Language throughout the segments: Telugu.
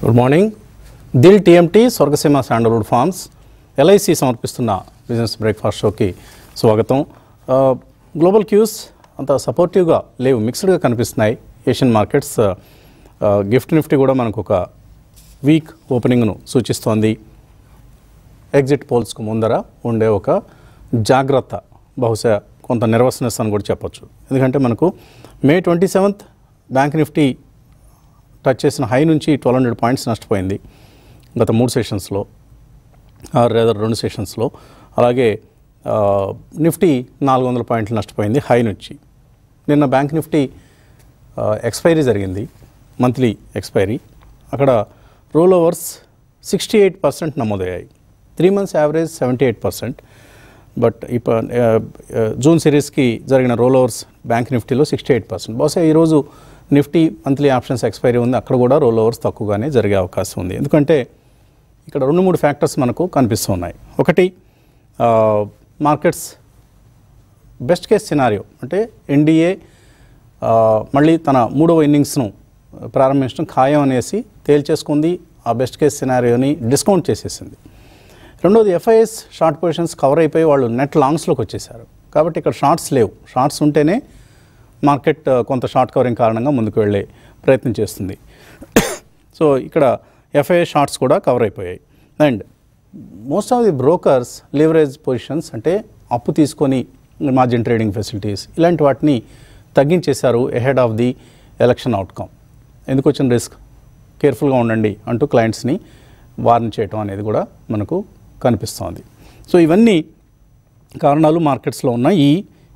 గుడ్ మార్నింగ్ దిల్ TMT Swargaseema sandalwood farms LIC సమర్పిస్తున్న బిజినెస్ బ్రేక్ఫాస్ట్ షోకి స్వాగతం ఆ, గ్లోబల్ క్యూస్ అంత సపోర్టివ్గా లేవు మిక్స్డ్గా కనిపిస్తున్నాయి ఏషియన్ మార్కెట్స్ ఆ, గిఫ్ట్ నిఫ్టీ కూడా మనకు ఒక వీక్ ఓపెనింగ్ను సూచిస్తోంది ఎగ్జిట్ పోల్స్కు ముందర ఉండే ఒక జాగ్రత్త బహుశా కొంత నెర్వస్నెస్ అని కూడా చెప్పొచ్చు ఎందుకంటే మనకు May twenty seventh bank Nifty touch చేసిన హై నుంచి ట్వెల్వ్ హండ్రెడ్ పాయింట్స్ నష్టపోయింది గత మూడు సెషన్స్లో ఆర్ రేదర్ రెండు సెషన్స్లో అలాగే ఆ, నిఫ్టీ నాలుగు వందల పాయింట్లు నష్టపోయింది హై నుంచి నిన్న బ్యాంక్ నిఫ్టీ ఆ, ఎక్స్పైరీ జరిగింది మంత్లీ ఎక్స్పైరీ అక్కడ roll overs sixty eight percent నమోదయ్యాయి three months average seventy eight percent but ఇప్పుడు జూన్ సిరీస్కి జరిగిన రోల్ ఓవర్స్ బ్యాంక్ నిఫ్టీలో సిక్స్టీ ఎయిట్ పర్సెంట్ బహుశా ఈరోజు నిఫ్టీ మంత్లీ ఆప్షన్స్ ఎక్స్పైరీ ఉంది అక్కడ కూడా రోల్ ఓవర్స్ తక్కువగానే జరిగే అవకాశం ఉంది ఎందుకంటే ఇక్కడ రెండు మూడు ఫ్యాక్టర్స్ మనకు కనిపిస్తూ ఉన్నాయి ఒకటి మార్కెట్స్ బెస్ట్ కేస్ సినారియో అంటే ఎన్డీఏ మళ్ళీ తన మూడవ ఇన్నింగ్స్ను ప్రారంభించడం ఖాయం అనేసి తేల్చేసుకుంది ఆ బెస్ట్ కేస్ సినారియోని డిస్కౌంట్ చేసేసింది రెండోది ఎఫ్ఐఎస్ షార్ట్ పొజిషన్స్ కవర్ అయిపోయి వాళ్ళు నెట్ లాంగ్స్లోకి వచ్చేసారు కాబట్టి ఇక్కడ షార్ట్స్ లేవు షార్ట్స్ ఉంటేనే మార్కెట్ ఆ, కొంత షార్ట్ కవరింగ్ కారణంగా ముందుకు వెళ్ళే ప్రయత్నం చేస్తుంది సో ఇక్కడ ఎఫ్ఐఏ షార్ట్స్ కూడా కవర్ అయిపోయాయి and most of the brokers leverage positions అంటే అప్పు తీసుకొని మార్జిన్ ట్రేడింగ్ ఫెసిలిటీస్ ఇలాంటి వాటిని తగ్గించేశారు ahead of the election outcome ఎందుకు వచ్చిన రిస్క్ కేర్ఫుల్గా ఉండండి అంటూ క్లయింట్స్ని వార్న్ చేయటం అనేది కూడా మనకు కనిపిస్తోంది సో ఇవన్నీ కారణాలు మార్కెట్స్లో ఉన్న ఈ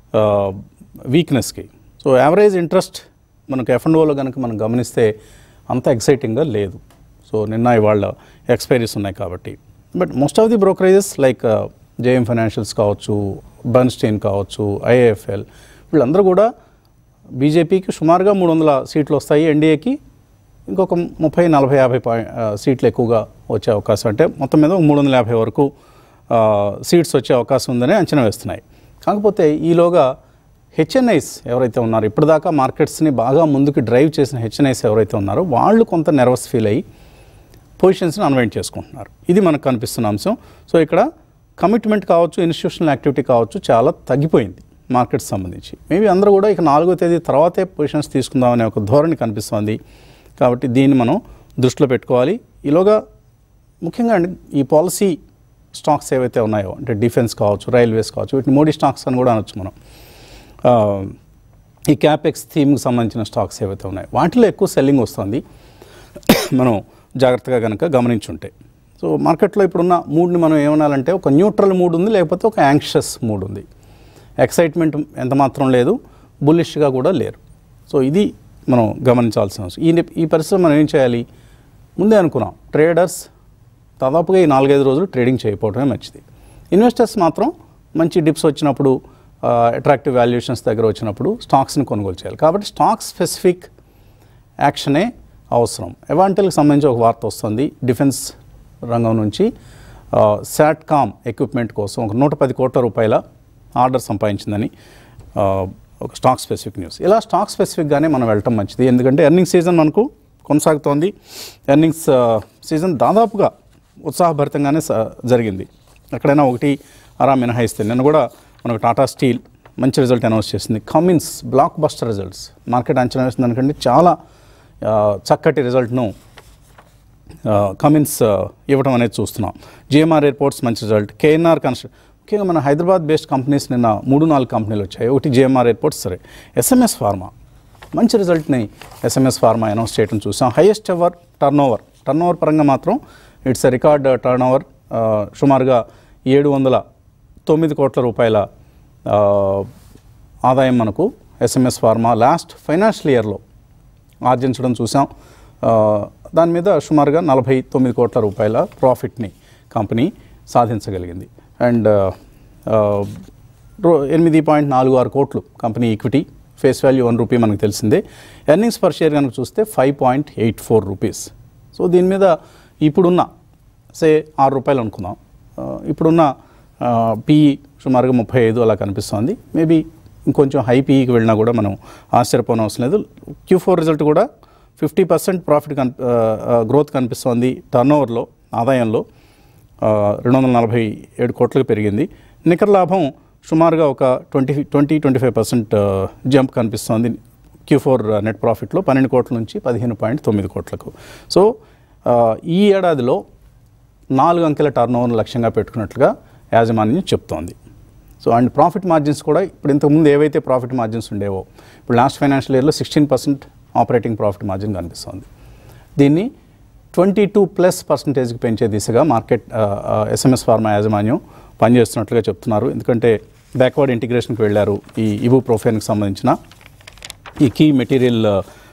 వీక్నెస్కి సో యావరేజ్ ఇంట్రెస్ట్ మనకు ఎఫ్ అండ్ ఓలో కనుక మనం గమనిస్తే అంత ఎక్సైటింగ్గా లేదు సో నిన్న ఇవాళ ఎక్స్పైరీస్ ఉన్నాయి కాబట్టి but most of the brokerages like JM financials కావచ్చు బర్న్స్టైన్ కావచ్చు ఐఏఎఫ్ఎల్ వీళ్ళందరూ కూడా బీజేపీకి సుమారుగా మూడు వందల సీట్లు వస్తాయి ఎన్డీఏకి ఇంకొక ముప్పై నలభై యాభై పాయింట్ సీట్లు ఎక్కువగా వచ్చే అవకాశం అంటే మొత్తం మీద మూడు వందల యాభై వరకు ఆ, సీట్స్ వచ్చే అవకాశం ఉందని అంచనా వేస్తున్నాయి కాకపోతే ఈలోగా హెచ్ఎన్ఐస్ ఎవరైతే ఉన్నారో ఇప్పటిదాకా మార్కెట్స్ని బాగా ముందుకు డ్రైవ్ చేసిన హెచ్ఎన్ఐస్ ఎవరైతే ఉన్నారో వాళ్ళు కొంత నెర్వస్ ఫీల్ అయ్యి పొజిషన్స్ని అన్వైండ్ చేసుకుంటున్నారు ఇది మనకు కనిపిస్తున్న అంశం సో ఇక్కడ కమిట్మెంట్ కావచ్చు ఇన్స్టిట్యూషనల్ యాక్టివిటీ కావచ్చు చాలా తగ్గిపోయింది మార్కెట్స్ సంబంధించి మేబీ అందరూ కూడా ఇక నాలుగో తేదీ తర్వాతే పొజిషన్స్ తీసుకుందామనే ఒక ధోరణి కనిపిస్తోంది కాబట్టి దీన్ని మనం దృష్టిలో పెట్టుకోవాలి ఈలోగా ముఖ్యంగా అండి ఈ పాలసీ స్టాక్స్ ఏవైతే ఉన్నాయో అంటే డిఫెన్స్ కావచ్చు రైల్వేస్ కావచ్చు వీటిని మోడీ స్టాక్స్ అని కూడా అనొచ్చు మనం ఆ, ఈ క్యాపెక్స్ థీమ్కి సంబంధించిన స్టాక్స్ ఏవైతే ఉన్నాయో వాటిలో ఎక్కువ సెల్లింగ్ వస్తుంది మనం జాగ్రత్తగా కనుక గమనించుంటే సో మార్కెట్లో ఇప్పుడున్న మూడ్ని మనం ఏమనాలంటే ఒక న్యూట్రల్ మూడ్ ఉంది లేకపోతే ఒక యాంగ్షియస్ మూడ్ ఉంది ఎక్సైట్మెంట్ ఎంత మాత్రం లేదు బుల్లిష్గా కూడా లేరు సో ఇది మనం గమనించాల్సిన అవసరం ఈ ని- ఈ పరిస్థితిలో మనం ఏం చేయాలి ముందే అనుకున్నాం ట్రేడర్స్ దాదాపుగా ఈ నాలుగైదు రోజులు ట్రేడింగ్ చేయకపోవడమే మంచిది ఇన్వెస్టర్స్ మాత్రం మంచి డిప్స్ వచ్చినప్పుడు అట్రాక్టివ్ వాల్యుయేషన్స్ దగ్గర వచ్చినప్పుడు స్టాక్స్ని కొనుగోలు చేయాలి కాబట్టి స్టాక్ స్పెసిఫిక్ యాక్షనే అవసరం ఎవాంటల్కి సంబంధించి ఒక వార్త వస్తుంది డిఫెన్స్ రంగం నుంచి శాట్కామ్ ఎక్విప్మెంట్ కోసం ఒక నూట పది కోట్ల రూపాయల ఆర్డర్ సంపాదించిందని ఆ, ఒక స్టాక్ స్పెసిఫిక్ న్యూస్ ఇలా స్టాక్ స్పెసిఫిక్గానే మనం వెళ్ళటం మంచిది ఎందుకంటే ఎర్నింగ్ సీజన్ మనకు కొనసాగుతోంది ఎర్నింగ్స్ సీజన్ దాదాపుగా ఉత్సాహభరితంగానే స- జరిగింది ఎక్కడైనా ఒకటి అరా మినహాయిస్తే నిన్న కూడా మనకు టాటా స్టీల్ మంచి రిజల్ట్ అనౌన్స్ చేసింది Cummins blockbuster results market అంచనా వేసిన దానికంటే చాలా ఆ, చక్కటి రిజల్ట్ను కమిన్స్ ఇవ్వడం అనేది చూస్తున్నాం జిఎంఆర్ ఎయిర్పోర్ట్స్ మంచి రిజల్ట్ కేఎన్ఆర్ కన్స్ట్ర ముఖ్యంగా మన హైదరాబాద్ బేస్డ్ కంపెనీస్ నిన్న మూడు నాలుగు కంపెనీలు వచ్చాయి ఒకటి జిఎంఆర్ ఎయిర్పోర్ట్స్ సరే ఎస్ఎంఎస్ ఫార్మా మంచి రిజల్ట్ని ఎస్ఎంఎస్ ఫార్మా అనౌన్స్ చేయడం చూసాం highest ever turnover turnover పరంగా మాత్రం ఇట్స్ రికార్డ్ టర్న్ ఓవర్ సుమారుగా ఏడు వందల తొమ్మిది కోట్ల రూపాయల ఆ, ఆదాయం మనకు ఎస్ఎంఎస్ ఫార్మా లాస్ట్ ఫైనాన్షియల్ ఇయర్లో ఆర్జించడం చూసాం ఆ, దాని మీద సుమారుగా నలభై తొమ్మిది కోట్ల రూపాయల ప్రాఫిట్ని కంపెనీ సాధించగలిగింది అండ్ ఆ, రో- ఎనిమిది పాయింట్ నాలుగు ఆరు కోట్లు company equity face value one rupee మనకు తెలిసిందే ఎర్నింగ్స్ పర్ షేర్ కనుక చూస్తే five point eight four rupees so దీని మీద ఇప్పుడున్న సే ఆరు రూపాయలు అనుకుందాం ఆ, ఇప్పుడున్న పిఈ సుమారుగా ముప్పై ఐదు అలా కనిపిస్తోంది మేబీ ఇంకొంచెం హై పీఈకి వెళ్ళినా కూడా మనం ఆశ్చర్యపోనవసరం లేదు క్యూ ఫోర్ రిజల్ట్ కూడా ఫిఫ్టీ పర్సెంట్ ప్రాఫిట్ కన్ గ్రోత్ కనిపిస్తోంది టర్న్ ఓవర్లో ఆదాయంలో రెండు వందల నలభై ఏడు కోట్లకు పెరిగింది నికర లాభం సుమారుగా ఒక twenty twenty twenty five percent jump కనిపిస్తోంది క్యూ ఫోర్ నెట్ ప్రాఫిట్లో పన్నెండు కోట్ల నుంచి పదిహేను పాయింట్ తొమ్మిది కోట్లకు సో ఆ, ఈ ఏడాదిలో నాలుగు అంకెల టర్న్ ఓవర్ లక్ష్యంగా పెట్టుకున్నట్లుగా యాజమాన్యం చెప్తోంది సో అండ్ ప్రాఫిట్ మార్జిన్స్ కూడా ఇప్పుడు ఇంతకుముందు ఏవైతే ప్రాఫిట్ మార్జిన్స్ ఉండేవో ఇప్పుడు లాస్ట్ ఫైనాన్షియల్ ఇయర్లో sixteen percent operating profit margin కనిపిస్తుంది దీన్ని ట్వంటీ టూ ప్లస్ పర్సంటేజ్కి పెంచే దిశగా మార్కెట్ ఎస్ఎంఎస్ ఫార్మా యాజమాన్యం పనిచేస్తున్నట్లుగా చెప్తున్నారు ఎందుకంటే బ్యాక్వర్డ్ ఇంటిగ్రేషన్కి వెళ్ళారు ఈ ఇబు ప్రొఫైన్కి సంబంధించిన ఈ key material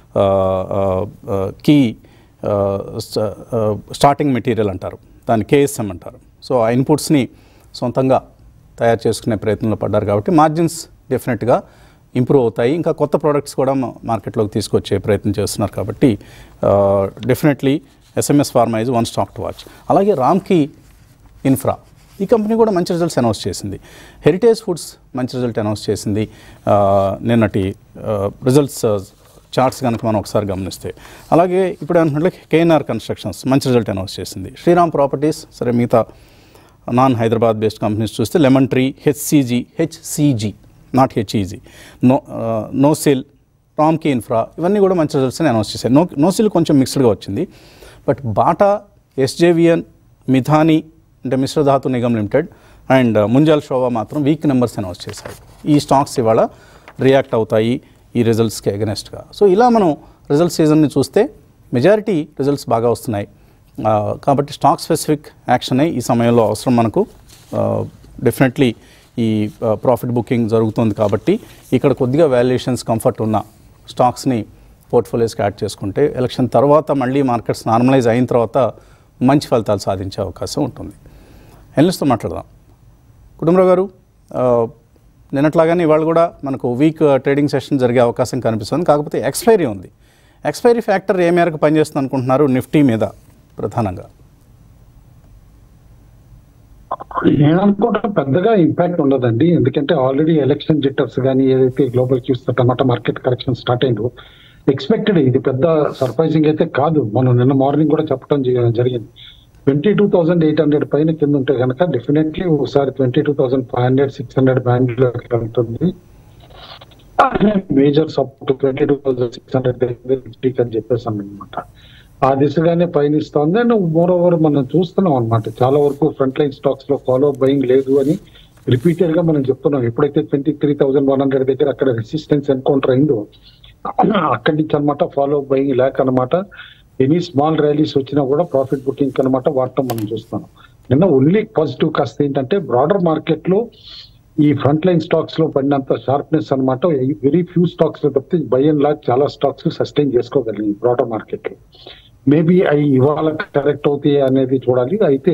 key starting material అంటారు దాన్ని కేఎస్ఎం అంటారు సో ఆ ఇన్పుట్స్ని సొంతంగా తయారు చేసుకునే ప్రయత్నంలో పడ్డారు కాబట్టి మార్జిన్స్ డెఫినెట్గా ఇంప్రూవ్ అవుతాయి ఇంకా కొత్త ప్రోడక్ట్స్ కూడా మా- మార్కెట్లోకి తీసుకొచ్చే ప్రయత్నం చేస్తున్నారు కాబట్టి definitely SMS pharma is one stock to watch అలాగే రామ్కి ఇన్ఫ్రా ఈ కంపెనీ కూడా మంచి రిజల్ట్స్ అనౌన్స్ చేసింది హెరిటేజ్ ఫుడ్స్ మంచి రిజల్ట్ అనౌన్స్ చేసింది ఆ, నిన్నటి రిజల్ట్స్ చార్ట్స్ కనుక మనం ఒకసారి గమనిస్తే అలాగే ఇప్పుడు అనుకుంటే కేఎన్ఆర్ కన్స్ట్రక్షన్స్ మంచి రిజల్ట్ అనౌన్స్ చేసింది శ్రీరామ్ ప్రాపర్టీస్ సరే మిగతా నాన్ హైదరాబాద్ బేస్డ్ కంపెనీస్ చూస్తే lemon tree HCG HCG not HEG no NOCIL రామ్కి ఇన్ఫ్రా ఇవన్నీ కూడా మంచి రిజల్ట్స్ అనౌన్స్ చేశాయి నో నోసిల్ కొంచెం మిక్స్డ్గా వచ్చింది బట్ బాటా ఎస్జేవిఎన్ మిథాని అంటే మిశ్రధాతు నిగమ్ లిమిటెడ్ అండ్ ముంజాల్ షోవా మాత్రం వీక్ నెంబర్స్ అనౌన్స్ చేశాయి ఈ స్టాక్స్ ఇవాళ రియాక్ట్ అవుతాయి ఈ రిజల్ట్స్కి అగెనెస్ట్గా సో ఇలా మనం రిజల్ట్ సీజన్ని చూస్తే మెజారిటీ రిజల్ట్స్ బాగా వస్తున్నాయి ఆ, కాబట్టి స్టాక్ స్పెసిఫిక్ యాక్షనే ఈ సమయంలో అవసరం మనకు డెఫినెట్లీ ఈ ప్రాఫిట్ బుకింగ్ జరుగుతుంది కాబట్టి ఇక్కడ కొద్దిగా వాల్యుయేషన్స్ కంఫర్ట్ ఉన్న స్టాక్స్ని పోర్ట్ఫోలియోస్కి యాడ్ చేసుకుంటే ఎలక్షన్ తర్వాత మళ్ళీ మార్కెట్స్ నార్మలైజ్ అయిన తర్వాత మంచి ఫలితాలు సాధించే అవకాశం ఉంటుంది ఎనలిస్ట్తో మాట్లాడదాం కుటుంబరావు గారు ఆ, నిన్నట్లాగానే ఇవాళ కూడా మనకు వీక్ ట్రేడింగ్ సెషన్ జరిగే అవకాశం కనిపిస్తుంది కాకపోతే ఎక్స్పైరీ ఉంది ఎక్స్పైరీ ఫ్యాక్టర్ ఏ మేరకు పనిచేస్తుంది అనుకుంటున్నారు నిఫ్టీ మీద ప్రధానంగా నేను అనుకుంటా పెద్దగా ఇంపాక్ట్ ఉండదండి ఎందుకంటే ఆల్రెడీ ఎలక్షన్ జిట్టర్స్ కానీ ఏదైతే global cues tomato market correction start అయిందో ఎక్స్పెక్టెడ్ ఇది పెద్ద సర్ప్రైజింగ్ అయితే కాదు మనం నిన్న మార్నింగ్ కూడా చెప్పడం జ- జరిగింది twenty two thousand eight hundred పైన కింద ఉంటే కనుక డెఫినెట్లీ ఒకసారి twenty two thousand five hundred six hundred band వెళ్తుంది major support twenty two thousand six hundred అని చెప్పేసాం అనమాట ఆ దిశగానే పయనిస్తోంది అండ్ మోర్ ఓవర్ మనం చూస్తున్నాం అనమాట చాలా వరకు ఫ్రంట్ లైన్ స్టాక్స్ లో ఫాలో బయింగ్ లేదు అని రిపీటెడ్ గా మనం చెప్తున్నాం ఎప్పుడైతే twenty three thousand one hundred దగ్గర అక్కడ రెసిస్టెన్స్ ఎన్కౌంటర్ అయిందో అక్కడి నుంచి అనమాట ఫాలో బయింగ్ లేక అనమాట ఎనీ స్మాల్ ర్యాలీస్ వచ్చినా కూడా ప్రాఫిట్ బుకింగ్ అనమాట వాడటం మనం చూస్తున్నాం నిన్న ఓన్లీ పాజిటివ్ కాస్త ఏంటంటే బ్రాడర్ మార్కెట్ లో ఈ ఫ్రంట్ లైన్ స్టాక్స్ లో పడినంత షార్ప్నెస్ అనమాట వెరీ ఫ్యూ స్టాక్స్ లో తప్పితే బై అండ్ లాగ్ చాలా స్టాక్స్ సస్టైన్ చేసుకోగలిగింది బ్రాడర్ మార్కెట్ లో మేబీ అవి ఇవాళ కరెక్ట్ అవుతాయి అనేది చూడాలి అయితే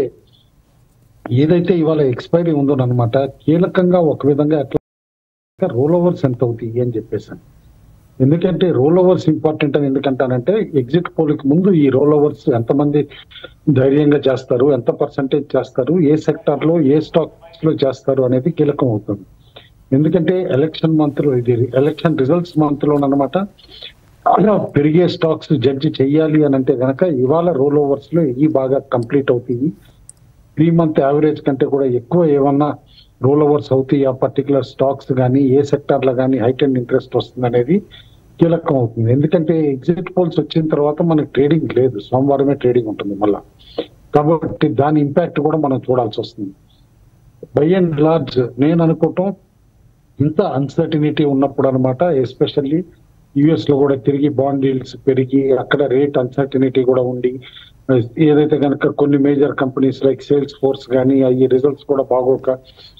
ఏదైతే ఇవాళ ఎక్స్పైరీ ఉందో అనమాట కీలకంగా ఒక విధంగా ఎట్లా రోల్ ఓవర్స్ ఎంత అవుతాయి అని చెప్పేసాను ఎందుకంటే రోల్ ఓవర్స్ ఇంపార్టెంట్ అని ఎందుకంటానంటే ఎగ్జిట్ పోల్కి ముందు ఈ రోల్ ఓవర్స్ ఎంతమంది ధైర్యంగా చేస్తారు ఎంత పర్సంటేజ్ చేస్తారు ఏ సెక్టార్ లో ఏ స్టాక్స్ లో చేస్తారు అనేది కీలకం అవుతుంది ఎందుకంటే ఎలక్షన్ మంత్ లో ఇది ఎలక్షన్ రిజల్ట్స్ మంత్ లో అనమాట పెరిగే స్టాక్స్ జడ్జి చెయ్యాలి అని అంటే గనక ఇవాళ రోల్ ఓవర్స్ లో ఇవి బాగా కంప్లీట్ అవుతాయి త్రీ మంత్ యావరేజ్ కంటే కూడా ఎక్కువ ఏమన్నా రోల్ ఓవర్స్ అవుతాయి ఆ పర్టికులర్ స్టాక్స్ కానీ ఏ సెక్టార్ లో కానీ హైట్ అండ్ ఇంట్రెస్ట్ వస్తుంది అనేది కీలకం అవుతుంది ఎందుకంటే ఎగ్జిట్ పోల్స్ వచ్చిన తర్వాత మనకి ట్రేడింగ్ లేదు సోమవారమే ట్రేడింగ్ ఉంటుంది మళ్ళా కాబట్టి దాని ఇంపాక్ట్ కూడా మనం చూడాల్సి వస్తుంది బై అండ్ లార్జ్ నేను అనుకోవటం ఇంత అన్సర్టినిటీ ఉన్నప్పుడు అనమాట ఎస్పెషల్లీ యుఎస్ లో కూడా తిరిగి బాండ్ డీల్స్ పెరిగి అక్కడ రేట్ అన్సర్టినిటీ కూడా ఉండి ఏదైతే కనుక కొన్ని major companies like Salesforce కానీ ఈ రిజల్ట్స్ కూడా బాగోక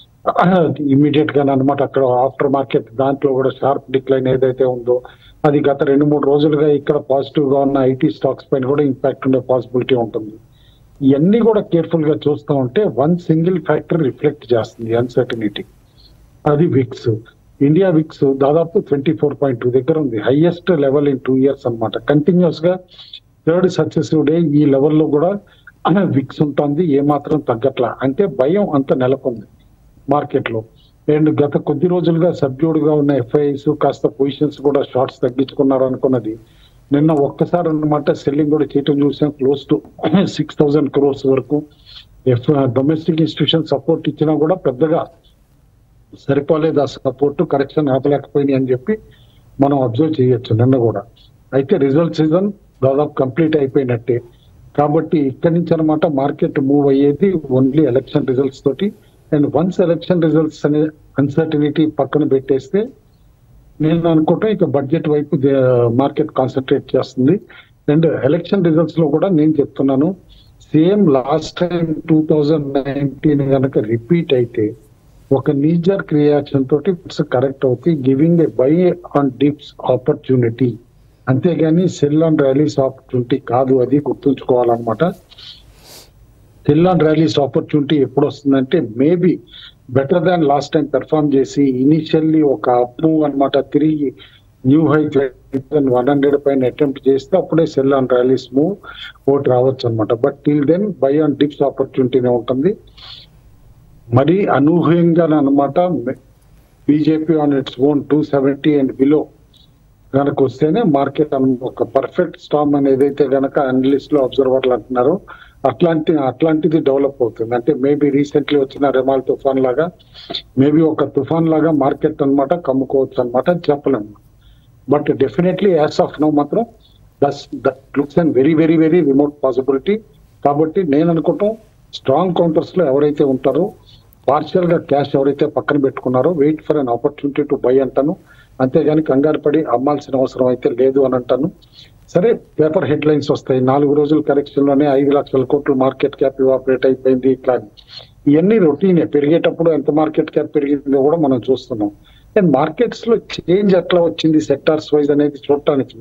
ఇమీడియట్ గా అనమాట అక్కడ ఆఫ్టర్ మార్కెట్ దాంట్లో కూడా షార్ప్ డిక్లైన్ ఏదైతే ఉందో అది గత రెండు మూడు రోజులుగా ఇక్కడ పాజిటివ్ గా ఉన్న ఐటీ స్టాక్స్ పైన కూడా ఇంపాక్ట్ ఉండే పాసిబిలిటీ ఉంటుంది ఇవన్నీ కూడా కేర్ఫుల్ గా చూస్తూ ఉంటే వన్ సింగిల్ ఫ్యాక్టర్ రిఫ్లెక్ట్ చేస్తుంది అన్సర్టినిటీ అది విక్స్ ఇండియా విక్స్ దాదాపు ట్వంటీ ఫోర్ పాయింట్ టూ దగ్గర ఉంది highest level in two years అనమాట కంటిన్యూస్ గా థర్డ్ సక్సెసివ్ డే ఈ లెవెల్లో కూడా విక్స్ ఉంటుంది ఏమాత్రం తగ్గట్లా అంటే భయం అంత నెలకొంది మార్కెట్ లో అండ్ గత కొద్ది రోజులుగా సబ్డ్యూడ్ గా ఉన్న ఎఫ్ఐఎస్ కాస్త పొజిషన్స్ కూడా షార్ట్స్ తగ్గించుకున్నారు అనుకున్నది నిన్న ఒక్కసారి అన్నమాట సెల్లింగ్ కూడా చేయటం చూసాం close to six thousand crores వరకు ఎఫ్ డొమెస్టిక్ ఇన్స్టిట్యూషన్ సపోర్ట్ ఇచ్చినా కూడా పెద్దగా సరిపోలేదు ఆ సపోర్ట్ కరెక్షన్ ఆపలేకపోయినాయి అని చెప్పి మనం అబ్జర్వ్ చేయొచ్చు నిన్న కూడా అయితే రిజల్ట్ సీజన్ దాదాపు కంప్లీట్ అయిపోయినట్టే కాబట్టి ఇక్కడి నుంచి అనమాట మార్కెట్ మూవ్ అయ్యేది ఓన్లీ ఎలక్షన్ రిజల్ట్స్ తోటి అండ్ వన్స్ ఎలక్షన్ రిజల్ట్స్ అనే అన్సర్టినిటీ పక్కన పెట్టేస్తే నేను అనుకుంటా ఇక బడ్జెట్ వైపు మార్కెట్ కాన్సన్ట్రేట్ చేస్తుంది అండ్ ఎలక్షన్ రిజల్ట్స్ లో కూడా నేను చెప్తున్నాను same last time two thousand nineteen కనుక రిపీట్ అయితే ఒక నీజర్ క్రియాక్షన్ తోటి ఇట్స్ కరెక్ట్ అవుతాయి giving a buy on dips opportunity అంతేగాని సెల్ ఆన్ ర్యాలీస్ ఆపర్చునిటీ కాదు అది గుర్తుంచుకోవాలన్నమాట సెల్ ఆన్ ర్యాలీస్ ఆపర్చునిటీ ఎప్పుడు వస్తుందంటే maybe better than last time perform చేసి ఇనిషియల్లీ ఒక అప్పు అన్నమాట తిరిగి న్యూ హై వన్ హండ్రెడ్ పైన అటెంప్ట్ చేస్తే అప్పుడే sell on rallies move out రావచ్చు అనమాట but till then buy on dips ఆపర్చునిటీనే ఉంటుంది మరి అనూహ్యంగా అనమాట BJP on its own two seventy and below కనుక వస్తేనే మార్కెట్ ఒక పర్ఫెక్ట్ స్టామ్ అని ఏదైతే గనక అనలిస్ట్ లో అబ్జర్వర్లు అంటున్నారో అట్లాంటి అట్లాంటిది డెవలప్ అవుతుంది అంటే మేబీ రీసెంట్లీ వచ్చిన రెమాల్ తుఫాన్ లాగా మేబీ ఒక తుఫాన్ లాగా మార్కెట్ అన్నమాట కమ్ముకోవచ్చు అనమాట చెప్పలేము but definitely as of now మాత్రం thus that looks and very very very remote possibility కాబట్టి నేను అనుకుంటాం స్ట్రాంగ్ కౌంటర్స్ లో ఎవరైతే ఉంటారో పార్షియల్ గా క్యాష్ ఎవరైతే పక్కన పెట్టుకున్నారో wait for an opportunity to buy అంటాను అంతేగాని కంగారు పడి అమ్మాల్సిన అవసరం అయితే లేదు అని అంటాను సరే పేపర్ హెడ్ లైన్స్ వస్తాయి నాలుగు రోజుల కరెక్షన్ లోనే ఐదు లక్షల కోట్లు మార్కెట్ క్యాప్ ఇవాపరేట్ అయిపోయింది ఇట్లా అని. ఇవన్నీ రొటీనే పెరిగేటప్పుడు ఎంత మార్కెట్ క్యాప్ పెరిగిందో కూడా మనం చూస్తున్నాం అండ్ మార్కెట్స్ లో చేంజ్ ఎట్లా వచ్చింది సెక్టార్స్ వైజ్ అనేది చూడటానికి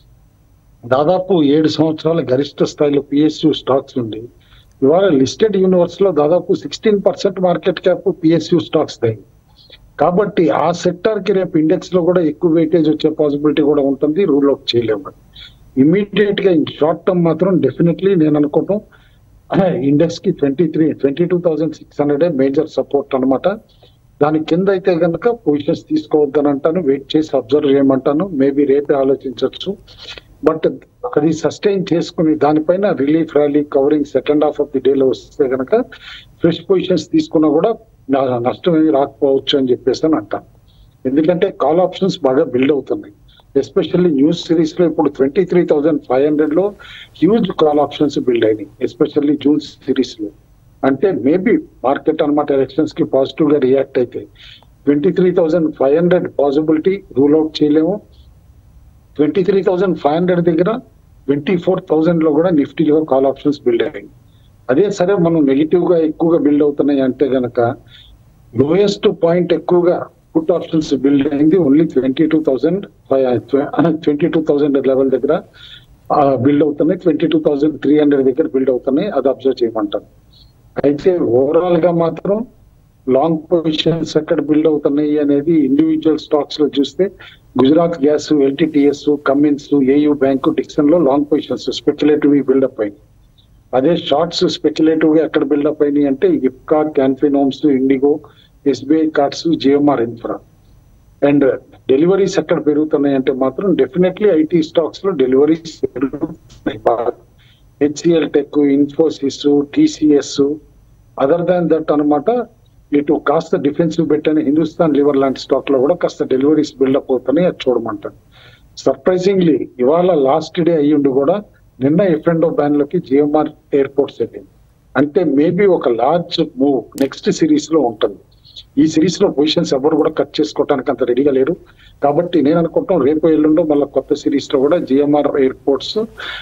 దాదాపు ఏడు సంవత్సరాల గరిష్ట స్థాయిలో పిఎస్యు స్టాక్స్ ఉంది ఇవాళ లిస్టెడ్ యూనివర్స్ లో దాదాపు sixteen percent market cap PSU stocks దే కాబట్టి ఆ సెక్టార్ కి రేపు ఇండెక్స్ లో కూడా ఎక్కువ వెయిటేజ్ వచ్చే పాసిబిలిటీ కూడా ఉంటుంది రూల్ అవుట్ చేయలేము ఇమీడియట్ గా షార్ట్ టర్మ్ మాత్రం డెఫినెట్లీ నేను అనుకోవటం ఇండెక్స్ కి twenty three twenty two thousand six hundred major support అన్నమాట దాని కింద అయితే కనుక పొజిషన్స్ తీసుకోవద్దని అంటాను వెయిట్ చేసి అబ్జర్వ్ చేయమంటాను మేబీ రేపే ఆలోచించవచ్చు బట్ అది సస్టైన్ చేసుకుని దానిపైన relief rally covering second half of the డేలో వస్తే కనుక ఫ్రెష్ పొజిషన్స్ తీసుకున్నా కూడా నా- నష్టం ఏమి రాకపోవచ్చు అని చెప్పేసి అని అంటాను ఎందుకంటే కాల్ ఆప్షన్స్ బాగా బిల్డ్ అవుతున్నాయి ఎస్పెషల్లీ న్యూస్ సిరీస్ లో ఇప్పుడు twenty three thousand five hundred లో హ్యూజ్ కాల్ ఆప్షన్స్ బిల్డ్ అయినాయి ఎస్పెషల్లీ జూన్ సిరీస్ లో అంటే మేబీ మార్కెట్ అన్నమాట ఎలక్షన్స్ కి పాజిటివ్ గా రియాక్ట్ అయితే twenty three thousand five hundred possibility rule out చేయలేము twenty three thousand five hundred దగ్గర ట్వంటీ ఫోర్ థౌసండ్ లో కూడా నిఫ్టీలో కాల్ ఆప్షన్స్ బిల్డ్ అయ్యాయి అదే సరే మనం నెగిటివ్ గా ఎక్కువగా బిల్డ్ అవుతున్నాయి అంటే గనక లోయెస్ట్ పాయింట్ ఎక్కువగా పుట్ ఆప్షన్స్ బిల్డ్ అయింది only twenty two thousand twenty two thousand level దగ్గర బిల్డ్ అవుతున్నాయి twenty two thousand three hundred దగ్గర బిల్డ్ అవుతున్నాయి అది అబ్జర్వ్ చేయమంటాను అయితే ఓవరాల్ గా మాత్రం లాంగ్ పొజిషన్స్ ఎక్కడ బిల్డ్ అవుతున్నాయి అనేది ఇండివిజువల్ స్టాక్స్ లో చూస్తే Gujarat Gas LTTS Cummins AU bank Dixon లో లాంగ్ పొజిషన్స్ స్పెక్యులేటివ్ బిల్డప్ అయింది అదే షార్ట్స్ స్పెక్యులేటివ్ గా ఎక్కడ బిల్డప్ అయినాయి అంటే Ipca Canfin Homes IndiGo SBI cards GMR infra and deliveries ఎక్కడ పెరుగుతున్నాయి అంటే మాత్రం డెఫినెట్లీ ఐటీ స్టాక్స్ లో డెలివరీస్ పెరుగుతున్నాయి బాగా HCL tech Infosys TCS other than that అన్నమాట ఇటు కాస్త డిఫెన్సివ్ పెట్టిన హిందుస్థాన్ లివర్ లాంటి స్టాక్ లో కూడా కాస్త డెలివరీస్ బిల్డప్ అవుతున్నాయి అది చూడమంటాను సర్ప్రైజింగ్లీ ఇవాళ లాస్ట్ డే అయ్యుండి కూడా నిన్న ఎఫ్ అండ్ బ్యాన్ లోకి జిఎంఆర్ ఎయిర్పోర్ట్స్ వెళ్ళింది అంటే మేబీ ఒక లార్జ్ మూవ్ నెక్స్ట్ సిరీస్ లో ఉంటుంది ఈ సిరీస్ లో పొజిషన్స్ ఎవరు కూడా కట్ చేసుకోవడానికి అంత రెడీగా లేరు కాబట్టి నేను అనుకుంటాం రేపు ఎల్లుండో మళ్ళీ కొత్త సిరీస్ లో కూడా జిఎంఆర్ ఎయిర్పోర్ట్స్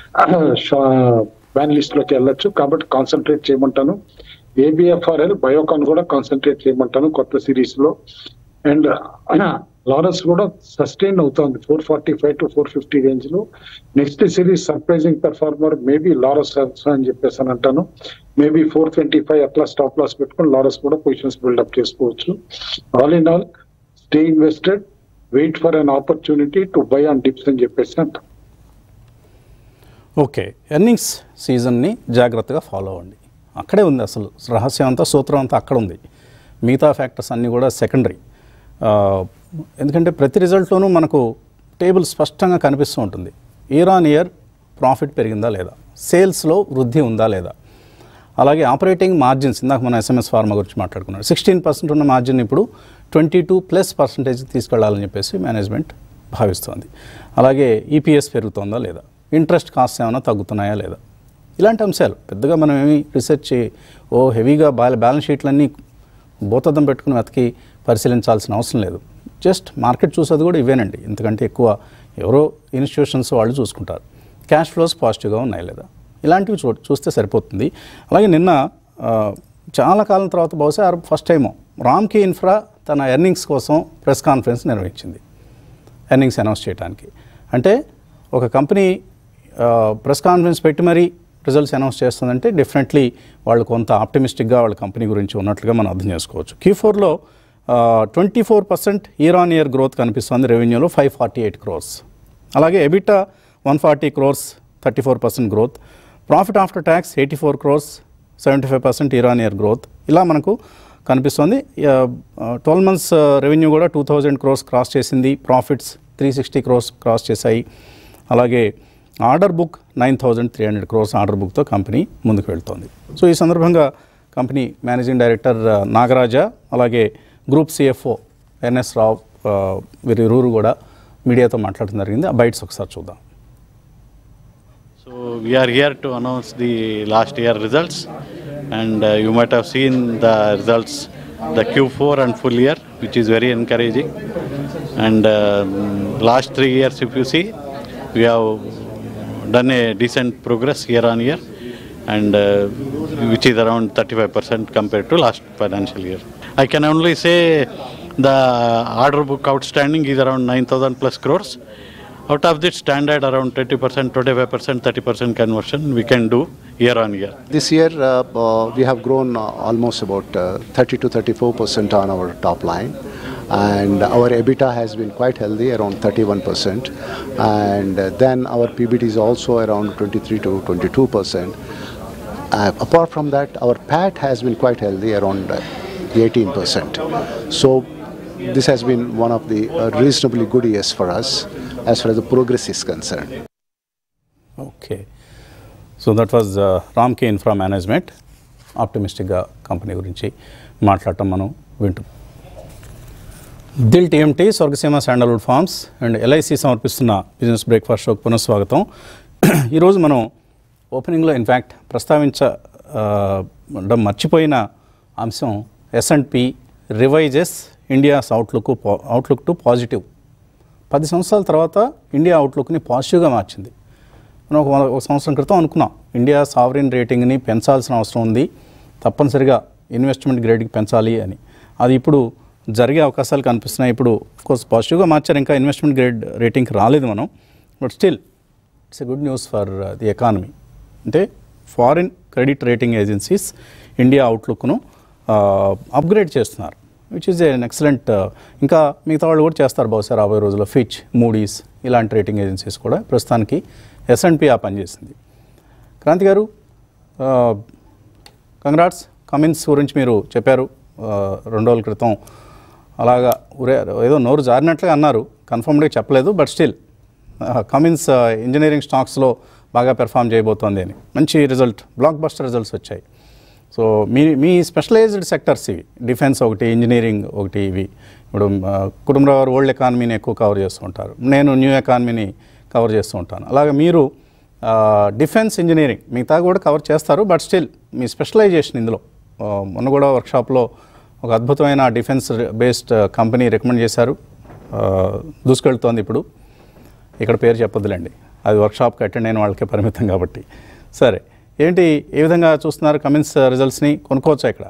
బ్యాన్ లిస్ట్ లోకి వెళ్ళొచ్చు కాబట్టి కాన్సన్ట్రేట్ చేయమంటాను ఏబిఎఫ్ఆర్ఎల్ బయోకాన్ కూడా కాన్సన్ట్రేట్ చేయమంటాను కొత్త సిరీస్ లో అండ్ లారస్ కూడా సస్టైన్ అవుతుంది four forty five to four fifty range లో next series surprising performer maybe Laurus అని చెప్పేసి అని అంటాను మేబీ ఫోర్ ట్వంటీ ఫైవ్ అట్లా స్టాప్ లాస్ పెట్టుకుని లారస్ కూడా పొజిషన్స్ బిల్డప్ చేసుకోవచ్చు all in all stay invested wait for an opportunity to buy on dips అని చెప్పేసి అంటాం ఓకే ఎర్నింగ్స్ సీజన్ని జాగ్రత్తగా ఫాలో అవ్వండి అక్కడే ఉంది అసలు రహస్యం అంతా సూత్రం అంతా అక్కడ ఉంది మిగతా ఫ్యాక్టర్స్ అన్నీ కూడా సెకండరీ ఎందుకంటే ప్రతి రిజల్ట్లోనూ మనకు టేబుల్ స్పష్టంగా కనిపిస్తూ ఉంటుంది ఇయర్ ఆన్ ఇయర్ ప్రాఫిట్ పెరిగిందా లేదా సేల్స్లో వృద్ధి ఉందా లేదా అలాగే ఆపరేటింగ్ మార్జిన్స్ ఇందాక మనం ఎస్ఎంఎస్ ఫార్మా గురించి మాట్లాడుకున్నాం సిక్స్టీన్ పర్సెంట్ ఉన్న మార్జిన్ ఇప్పుడు ట్వంటీ టూ ప్లస్ పర్సెంటేజ్ తీసుకెళ్లాలని చెప్పేసి మేనేజ్మెంట్ భావిస్తోంది అలాగే ఈపీఎస్ పెరుగుతోందా లేదా ఇంట్రెస్ట్ కాస్ట్ ఏమైనా తగ్గుతున్నాయా లేదా ఇలాంటి అంశాలు పెద్దగా మనం ఏమి రీసెర్చ్ చే- ఓ హెవీగా బ్యాల బ్యాలెన్స్ షీట్లన్నీ భూతద్దం పెట్టుకుని వెతికి పరిశీలించాల్సిన అవసరం లేదు జస్ట్ మార్కెట్ చూసేది కూడా ఇవేనండి ఎందుకంటే ఎక్కువ ఎవరో ఇన్స్టిట్యూషన్స్ వాళ్ళు చూసుకుంటారు క్యాష్ ఫ్లోస్ పాజిటివ్గా ఉన్నాయి లేదా ఇలాంటివి చూ చూస్తే సరిపోతుంది అలాగే నిన్న ఆ, చాలా కాలం తర్వాత బహుశా ఫస్ట్ టైము రామ్కి ఇన్ఫ్రా తన ఎర్నింగ్స్ కోసం ప్రెస్ కాన్ఫరెన్స్ నిర్వహించింది ఎర్నింగ్స్ అనౌన్స్ చేయడానికి అంటే ఒక కంపెనీ ప్రెస్ కాన్ఫరెన్స్ పెట్టి మరీ రిజల్ట్స్ అనౌన్స్ చేస్తుందంటే డెఫినెట్లీ వాళ్ళు కొంత ఆప్టిమిస్టిక్గా వాళ్ళ కంపెనీ గురించి ఉన్నట్లుగా మనం అర్థం చేసుకోవచ్చు క్యూ ఫోర్లో twenty four percent year on year growth కనిపిస్తుంది రెవెన్యూలో ఫైవ్ ఫార్టీ ఎయిట్ క్రోర్స్ అలాగే EBITDA one forty crores thirty four percent growth profit after tax eighty four crores seventy five percent year on year growth ఇలా మనకు కనిపిస్తుంది ట్వెల్వ్ మంత్స్ రెవెన్యూ కూడా టూ థౌజండ్ క్రోర్స్ క్రాస్ చేసింది profits three sixty crores cross చేశాయి అలాగే order book nine thousand three hundred crores order బుక్తో కంపెనీ ముందుకు వెళ్తోంది సో ఈ సందర్భంగా కంపెనీ మేనేజింగ్ డైరెక్టర్ ఆ, నాగరాజ అలాగే గ్రూప్ సిఎఫ్ఓ ఎన్ఎస్ రావు ఆ, వీరిరువురు కూడా మీడియాతో మాట్లాడడం జరిగింది ఆ బైట్స్ ఒకసారి చూద్దాం So we are here to announce the last year results, and uh, you might have seen the results, the Q4 and full year, which is very encouraging. And um, last three years, if you see, we have done a decent progress year on year, and uh, which is around 35% compared to last financial year. I can only say the order book outstanding is around 9,000 plus crores. Out of this standard, around 20%, 25%, 30% conversion we can do year on year. This year, uh, uh, we have grown uh, almost about uh, 30 to 34 percent on our top line, and our EBITDA has been quite healthy, around 31 percent, and uh, then our PBT is also around 23 to 22 percent. Uh, apart from that, our PAT has been quite healthy, around uh, 18 percent. So, this has been one of the uh, reasonably good years for us as far as the progress is concerned. Okay so that was Ramky infra management ఆప్టిమిస్టిక్గా కంపెనీ గురించి మాట్లాడటం మనం వింటాం Dil TMT Swargaseema sandalwood farms and LIC సమర్పిస్తున్న బిజినెస్ బ్రేక్ఫాస్ట్ షోకి పునఃస్వాగతం ఈరోజు మనం ఓపెనింగ్లో ఇన్ఫ్యాక్ట్ ప్రస్తావించ ఆ, డం మర్చిపోయిన అంశం S and P revises India's outlook outlook to positive పది సంవత్సరాల తర్వాత ఇండియా అవుట్లుక్ని పాజిటివ్గా మార్చింది మనం ఒక ఒక సంవత్సరం క్రితం అనుకున్నాం ఇండియా సావరిన్ రేటింగ్ని పెంచాల్సిన అవసరం ఉంది తప్పనిసరిగా ఇన్వెస్ట్మెంట్ గ్రేడ్కి పెంచాలి అని అది ఇప్పుడు జరిగే అవకాశాలు కనిపిస్తున్నాయి ఇప్పుడు కోర్స్ పాజిటివ్గా మార్చారు ఇంకా ఇన్వెస్ట్మెంట్ గ్రేడ్ రేటింగ్కి రాలేదు మనం but still it's a good news for the economy అంటే foreign credit rating agencies India అవుట్లుక్ను అప్గ్రేడ్ చేస్తున్నారు విచ్ ఈజ్ ఎన్ ఎక్సలెంట్ ఇంకా మిగతా వాళ్ళు కూడా చేస్తారు బహుశా రాబోయే రోజుల్లో ఫిచ్ మూడీస్ ఇలాంటి రేటింగ్ ఏజెన్సీస్ కూడా ప్రస్తుతానికి ఎస్ఎన్పి ఆ పనిచేసింది క్రాంతి గారు కంగ్రాట్స్ కమిన్స్ గురించి మీరు చెప్పారు ఆ, రెండు రోజుల క్రితం అలాగా ఉరే ఏదో నోరు జారినట్లుగా అన్నారు కన్ఫర్మ్డ్గా చెప్పలేదు బట్ స్టిల్ కమిన్స్ ఇంజనీరింగ్ స్టాక్స్లో బాగా పెర్ఫామ్ చేయబోతోంది అని మంచి రిజల్ట్ బ్లాక్ బస్టర్ రిజల్ట్స్ వచ్చాయి సో మీ మీ స్పెషలైజ్డ్ సెక్టర్స్ ఇవి డిఫెన్స్ ఒకటి ఇంజనీరింగ్ ఒకటి ఇవి ఇప్పుడు ఆ, కుటుంబరావు గారు ఓల్డ్ ఎకానమీని ఎక్కువ కవర్ చేస్తూ ఉంటారు నేను న్యూ ఎకానమీని కవర్ చేస్తూ ఉంటాను అలాగే మీరు ఆ, డిఫెన్స్ ఇంజనీరింగ్ మిగతా కూడా కవర్ చేస్తారు బట్ స్టిల్ మీ స్పెషలైజేషన్ ఇందులో ఆ, మొన్న కూడా వర్క్షాప్లో ఒక అద్భుతమైన డిఫెన్స్ బేస్డ్ కంపెనీ రికమెండ్ చేశారు ఆ, దూసుకెళ్తోంది ఇప్పుడు ఇక్కడ పేరు చెప్పొద్దులేండి అది వర్క్షాప్కి అటెండ్ అయిన వాళ్ళకే పరిమితం కాబట్టి సరే ఏంటి ఏ విధంగా చూస్తున్నారు కమిన్స్ రిజల్ట్స్ని కొనుక్కోవచ్చా ఇక్కడ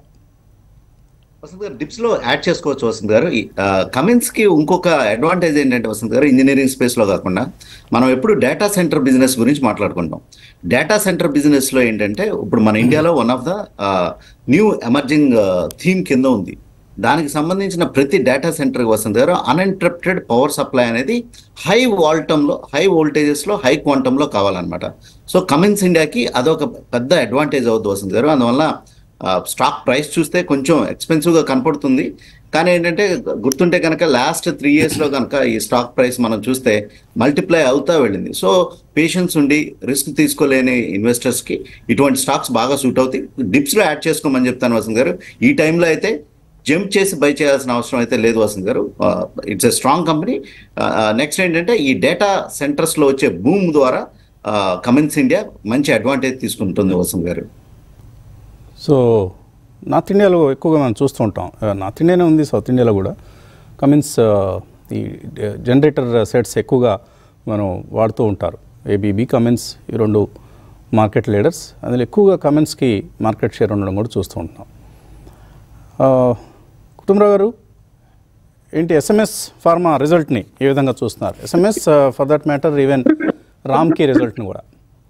వసంత్ గారు డిప్స్ లో యాడ్ చేసుకోవచ్చు వసంత్ గారు కమిన్స్ కి ఇంకొక అడ్వాంటేజ్ ఏంటంటే వసంత్ గారు ఇంజనీరింగ్ స్పేస్ లో కాకుండా మనం ఎప్పుడు డేటా సెంటర్ బిజినెస్ గురించి మాట్లాడుకుంటాం డేటా సెంటర్ బిజినెస్ లో ఏంటంటే ఇప్పుడు మన ఇండియాలో one of the new emerging theme కింద ఉంది దానికి సంబంధించిన ప్రతి data centre Vasant garu uninterrupted power supply అనేది హై వాల్టమ్ లో హై వోల్టేజెస్ లో హై క్వాంటమ్ లో కావాలన్నమాట సో కమిన్స్ ఇండియాకి అదొక పెద్ద అడ్వాంటేజ్ అవుతుంది వసంత్ గారు అందువల్ల స్టాక్ ప్రైస్ చూస్తే కొంచెం ఎక్స్పెన్సివ్ గా కనపడుతుంది కానీ ఏంటంటే గుర్తుంటే కనుక లాస్ట్ త్రీ ఇయర్స్లో కనుక ఈ స్టాక్ ప్రైస్ మనం చూస్తే మల్టిప్లై అవుతా వెళ్ళింది సో పేషెన్స్ ఉండి రిస్క్ తీసుకోలేని ఇన్వెస్టర్స్కి ఇటువంటి స్టాక్స్ బాగా సూట్ అవుతాయి డిప్స్లో యాడ్ చేసుకోమని చెప్తాను వసంత్ గారు ఈ టైంలో అయితే జంప్ చేసి బై చేయాల్సిన అవసరం అయితే లేదు Vasant garu it's a strong company next ఏంటంటే ఈ డేటా సెంటర్స్లో వచ్చే బూమ్ ద్వారా కమెన్స్ ఇండియా మంచి అడ్వాంటేజ్ తీసుకుంటుంది వసంత్ గారు సో నార్త్ ఇండియాలో ఎక్కువగా మనం చూస్తూ ఉంటాం ఆ, నార్త్ ఇండియానే ఉంది సౌత్ ఇండియాలో కూడా కమిన్స్ ఆ, ఈ జనరేటర్ సెట్స్ ఎక్కువగా మనం వాడుతూ ఉంటారు ఏబీబీ కమిన్స్ ఈ రెండు మార్కెట్ లీడర్స్ అందులో ఎక్కువగా కమిన్స్కి మార్కెట్ షేర్ ఉండడం కూడా చూస్తూ ఉంటున్నాం ఆ, కుటుంబరావు గారు ఏంటి ఎస్ఎంఎస్ ఫార్మా రిజల్ట్ని ఏ విధంగా చూస్తున్నారు SMS for that matter even Ramky రిజల్ట్ని కూడా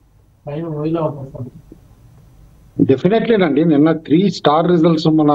డెఫినెట్లీ అండి నిన్న త్రీ స్టార్ రిజల్ట్స్ మన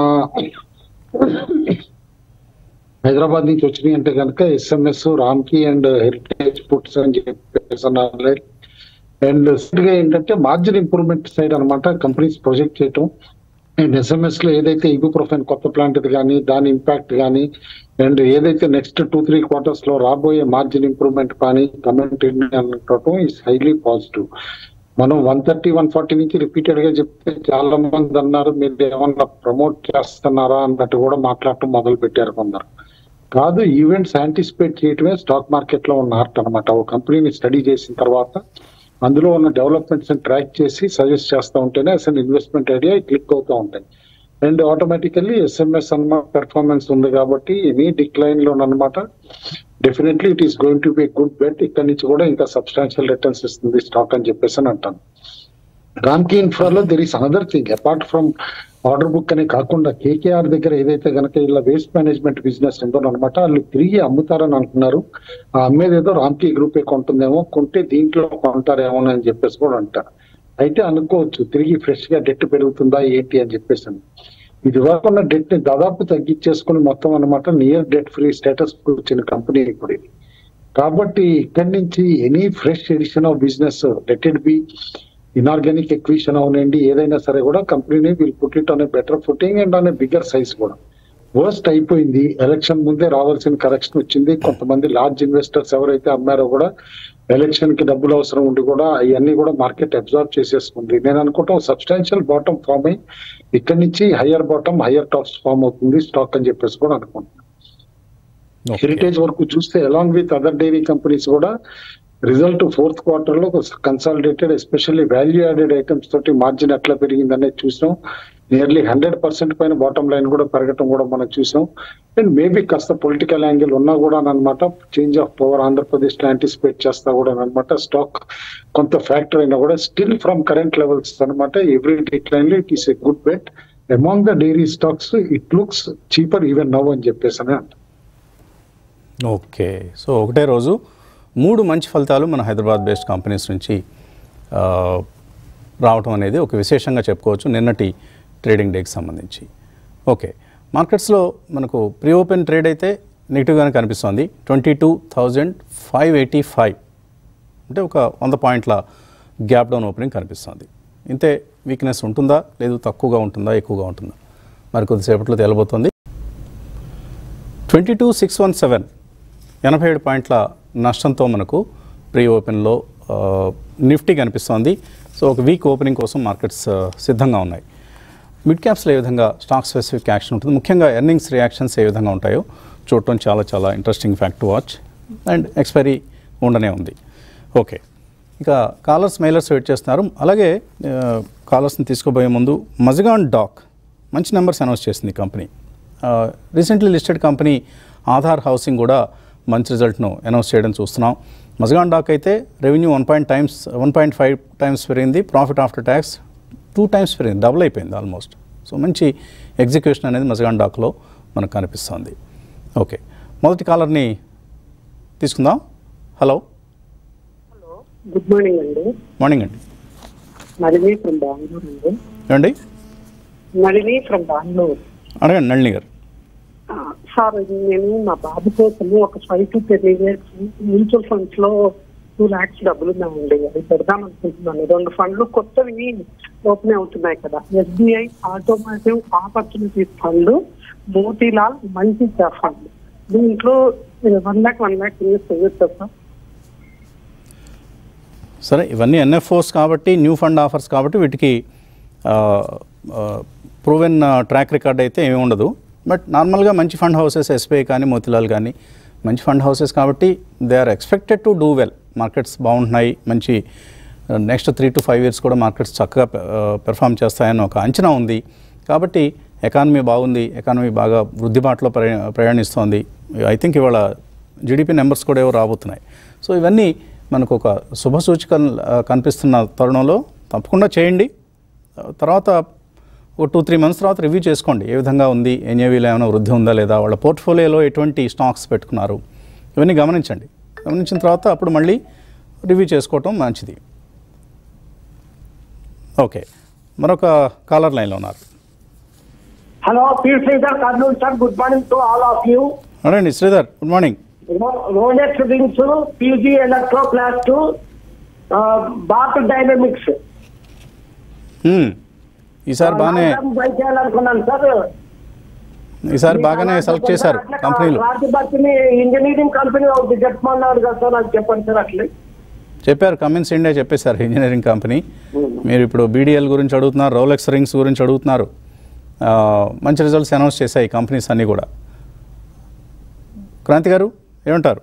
హైదరాబాద్ నుంచి వచ్చినాయి అంటే కనుక ఎస్ఎంఎస్ రామ్కి అండ్ హెరిటేజ్ ఫుడ్స్ అని చెప్పేసి అన్నారు అండ్ గా ఏంటంటే మార్జిన్ ఇంప్రూవ్మెంట్ సైడ్ అన్నమాట కంపెనీస్ ప్రొజెక్ట్ చేయటం అండ్ ఎస్ఎంఎస్ లో ఏదైతే ఇబుప్రోఫెన్ కొత్త ప్లాంట్ కానీ దాని ఇంపాక్ట్ కానీ అండ్ ఏదైతే నెక్స్ట్ టూ త్రీ క్వార్టర్స్ లో రాబోయే మార్జిన్ ఇంప్రూవ్మెంట్ కానీ కమెంట్ అనుకోవటం ఇస్ హైలీ పాజిటివ్ మనం వన్ థర్టీ వన్ ఫార్టీ నుంచి రిపీటెడ్ గా చెప్తే చాలా మంది అన్నారు మీరు ఏమన్నా ప్రమోట్ చేస్తున్నారా అన్నట్టు కూడా మాట్లాడటం మొదలు పెట్టారు కొందరు కాదు ఈవెంట్స్ యాంటిసిపేట్ చేయటమే స్టాక్ మార్కెట్ లో ఉన్న ఆర్ట్ అనమాట ఒక కంపెనీని స్టడీ చేసిన తర్వాత అందులో ఉన్న డెవలప్మెంట్స్ ట్రాక్ చేసి సజెస్ట్ చేస్తూ ఉంటేనే అసలు ఇన్వెస్ట్మెంట్ ఐడియా క్లిక్ అవుతూ ఉంటాయి అండ్ ఆటోమేటికల్లీ ఎస్ఎంఎస్ అన్నమాట పెర్ఫార్మెన్స్ ఉంది కాబట్టి ఎనీ డిక్లైన్ లో అనమాట definitely it is going to be good bet ఇక్కడ నుంచి కూడా ఇంకా సబ్స్టాన్షియల్ రిటర్న్స్ ఇస్తుంది స్టాక్ అని చెప్పేసి అని అంటాను రామ్కి ఇన్ఫ్రాలో there is another thing apart from order book అనే కాకుండా కేకేఆర్ దగ్గర ఏదైతే కనుక ఇలా వేస్ట్ మేనేజ్మెంట్ బిజినెస్ ఉందో అనమాట వాళ్ళు తిరిగి అమ్ముతారని అంటున్నారు ఆ అమ్మేది ఏదో రామ్కి గ్రూపే కొంటుందేమో కొంటే దీంట్లో కొంటారేమో అని చెప్పేసి కూడా అంటారు అయితే అనుకోవచ్చు తిరిగి ఫ్రెష్ గా డెట్ పెరుగుతుందా ఏంటి అని చెప్పేసి అని. ఇది వరకు ఉన్న డెట్ ని దాదాపు తగ్గించేసుకుని మొత్తం అన్నమాట నియర్ డెట్ ఫ్రీ స్టేటస్ వచ్చిన కంపెనీ ఇప్పుడు ఇది కాబట్టి ఇక్కడి నుంచి any fresh edition of business let it be inorganic acquisition అవునండి ఏదైనా సరే కూడా కంపెనీని will put it on a better footing and on a bigger size కూడా వర్స్ట్ అయిపోయింది ఎలక్షన్ ముందే రావాల్సిన కరెక్షన్ వచ్చింది కొంతమంది లార్జ్ ఇన్వెస్టర్స్ ఎవరైతే అమ్మారో కూడా ఎలక్షన్ కి డబ్బులు అవసరం ఉండి కూడా అవన్నీ కూడా మార్కెట్ అబ్జార్బ్ చేసేసుకుంది నేను అనుకుంటాం సబ్స్టాన్షియల్ బాటమ్ ఫామ్ అయ్యి ఇక్కడి నుంచి higher bottom higher tops form అవుతుంది స్టాక్ అని చెప్పేసి కూడా అనుకుంటున్నాను Okay. హెరిటేజ్ వరకు చూస్తే along with other dairy companies కూడా రిజల్ట్ ఫోర్త్ క్వార్టర్ లో consolidated especially value added items తోటి మార్జిన్ ఎట్లా పెరిగింది అనేది చూసాం నియర్లీ హండ్రెడ్ పర్సెంట్ పైన బాటమ్ లైన్ కూడా పెరగటం కూడా మనం చూసాం అండ్ మేబీ కాస్త పొలిటికల్ యాంగిల్ ఉన్నా కూడా అనమాట చేంజ్ ఆఫ్ పవర్ ఆంధ్రప్రదేశ్ లో యాంటిసిపేట్ చేస్తా కూడా అనమాట స్టాక్ కొంత ఫ్యాక్టర్ అయినా కూడా స్టిల్ ఫ్రమ్ కరెంట్ లెవెల్స్ అనమాట ఎవ్రీ డిక్లైన్ లో it is a good bet among the dairy stocks it looks cheaper even now అని చెప్పేసి అని అంటారు ఓకే సో ఒకటే రోజు మూడు మంచి ఫలితాలు మన హైదరాబాద్ బేస్డ్ కంపెనీస్ నుంచి ఆ, రావటం అనేది ఒక విశేషంగా చెప్పుకోవచ్చు నిన్నటి ట్రేడింగ్ డేకి సంబంధించి ఓకే మార్కెట్స్లో మనకు ప్రీ ఓపెన్ ట్రేడ్ అయితే నెగిటివ్గానే కనిపిస్తోంది twenty two thousand five eighty five అంటే ఒక వంద పాయింట్ల గ్యాప్ డౌన్ ఓపెనింగ్ కనిపిస్తుంది ఇంతే వీక్నెస్ ఉంటుందా లేదు తక్కువగా ఉంటుందా ఎక్కువగా ఉంటుందా మరి కొద్దిసేపట్లో తేలబోతోంది twenty two six one seven ఎనభై ఏడు పాయింట్ల నష్టంతో మనకు ప్రీ ఓపెన్లో ఆ, నిఫ్టీ కనిపిస్తోంది సో ఒక వీక్ ఓపెనింగ్ కోసం మార్కెట్స్ ఆ, సిద్ధంగా ఉన్నాయి మిడ్ క్యాప్స్లో ఏ విధంగా స్టాక్ స్పెసిఫిక్ యాక్షన్ ఉంటుంది ముఖ్యంగా ఎర్నింగ్స్ రియాక్షన్స్ ఏ విధంగా ఉంటాయో చూడటం చాలా చాలా interesting fact to watch and expiry ఉండనే ఉంది ఓకే ఇక కాలర్స్ మెయిలర్స్ వెయిట్ చేస్తున్నారు అలాగే కాలర్స్ని తీసుకోబోయే ముందు మజగాన్ డాక్ మంచి నెంబర్స్ అనౌన్స్ చేసింది ఈ company recently listed company Aadhaar housing కూడా మంచి రిజల్ట్ను అనౌన్స్ చేయడం చూస్తున్నాం మజగాన్ డాక్ అయితే revenue one point times one point five times పెరిగింది profit after tax two times పెరిగింది డబుల్ అయిపోయింది ఆల్మోస్ట్ సో మంచి ఎగ్జిక్యూషన్ అనేది మజగాన్ డాక్లో మనకు కనిపిస్తుంది ఓకే మొదటి కాలర్ని తీసుకుందాం హలో గుడ్ మార్నింగ్ అండి మార్నింగ్ అండి నళిని ఫ్రమ్ బెంగళూరు అండి ఏమండి నళిని ఫ్రమ్ బెంగళూరు అడగండి నళిని గారు ఆ, సార్ నేను మా బాబు కోసం ఒక five to ten years mutual funds లో టూ లాక్స్ డబ్బులు ఉన్నాయండి అవి పెడదాం అనుకుంటున్నాను రెండు ఫండ్లు కొత్తవి ఓపెన్ అవుతున్నాయి కదా SBI automotive opportunities fund Motilal మంచి ఫండ్ దీంట్లో one lakh one lakh invest చేయొచ్చా సార్ సరే ఇవన్నీ ఎన్ఎఫ్ఓస్ కాబట్టి న్యూ ఫండ్ ఆఫర్స్ కాబట్టి వీటికి ప్రూవెన్ ట్రాక్ రికార్డ్ అయితే ఏమి ఉండదు బట్ నార్మల్గా మంచి ఫండ్ హౌసెస్ ఎస్బీఐ కానీ మోతిలాల్ కానీ మంచి ఫండ్ హౌసెస్ కాబట్టి they are expected to do well markets బాగుంటున్నాయి మంచి next three to five years కూడా మార్కెట్స్ చక్కగా పెర్ఫామ్ చేస్తాయని ఒక అంచనా ఉంది కాబట్టి ఎకానమీ బాగుంది ఎకానమీ బాగా వృద్ధి బాటలో ప్రయా ప్రయాణిస్తోంది ఐ థింక్ ఇవాళ జీడిపి నెంబర్స్ కూడా ఏవో రాబోతున్నాయి సో ఇవన్నీ మనకు ఒక శుభ సూచిక కనిపిస్తున్న తరుణంలో తప్పకుండా చేయండి తర్వాత ఒక టూ త్రీ మంత్స్ తర్వాత రివ్యూ చేసుకోండి ఏ విధంగా ఉంది ఎన్ఏవీలో ఏమైనా వృద్ధి ఉందా లేదా వాళ్ళ పోర్ట్ఫోలియోలో ఎటువంటి స్టాక్స్ పెట్టుకున్నారు ఇవన్నీ గమనించండి గమనించిన తర్వాత అప్పుడు మళ్ళీ రివ్యూ చేసుకోవటం మంచిది ఓకే మరొక కాలర్ లైన్లో ఉన్నారు హలో పీర్ Sridhar Kurnool sir good morning to all of you అడండి Sridhar good morning Rolex Rings PG Electroplast to Bharat Dynamics hmm. ఈసారి బాగానే బై చేయాలనుకున్నాను సార్ ఈసారి బాగానే సెలెక్ట్ చేశారు కంపెనీలు రాజభక్తిని ఇంజనీరింగ్ కంపెనీ ఒకటి చెప్పమన్నారు కదా సార్ నాకు చెప్పండి సార్ అట్లే చెప్పారు కమిన్స్ ఇండియా చెప్పేశారు ఇంజనీరింగ్ కంపెనీ మీరు ఇప్పుడు బీడీఎల్ గురించి అడుగుతున్నారు రోలెక్స్ రింగ్స్ గురించి అడుగుతున్నారు ఆ, మంచి రిజల్ట్స్ అనౌన్స్ చేశాయి కంపెనీస్ అన్నీ కూడా క్రాంతి గారు ఏమంటారు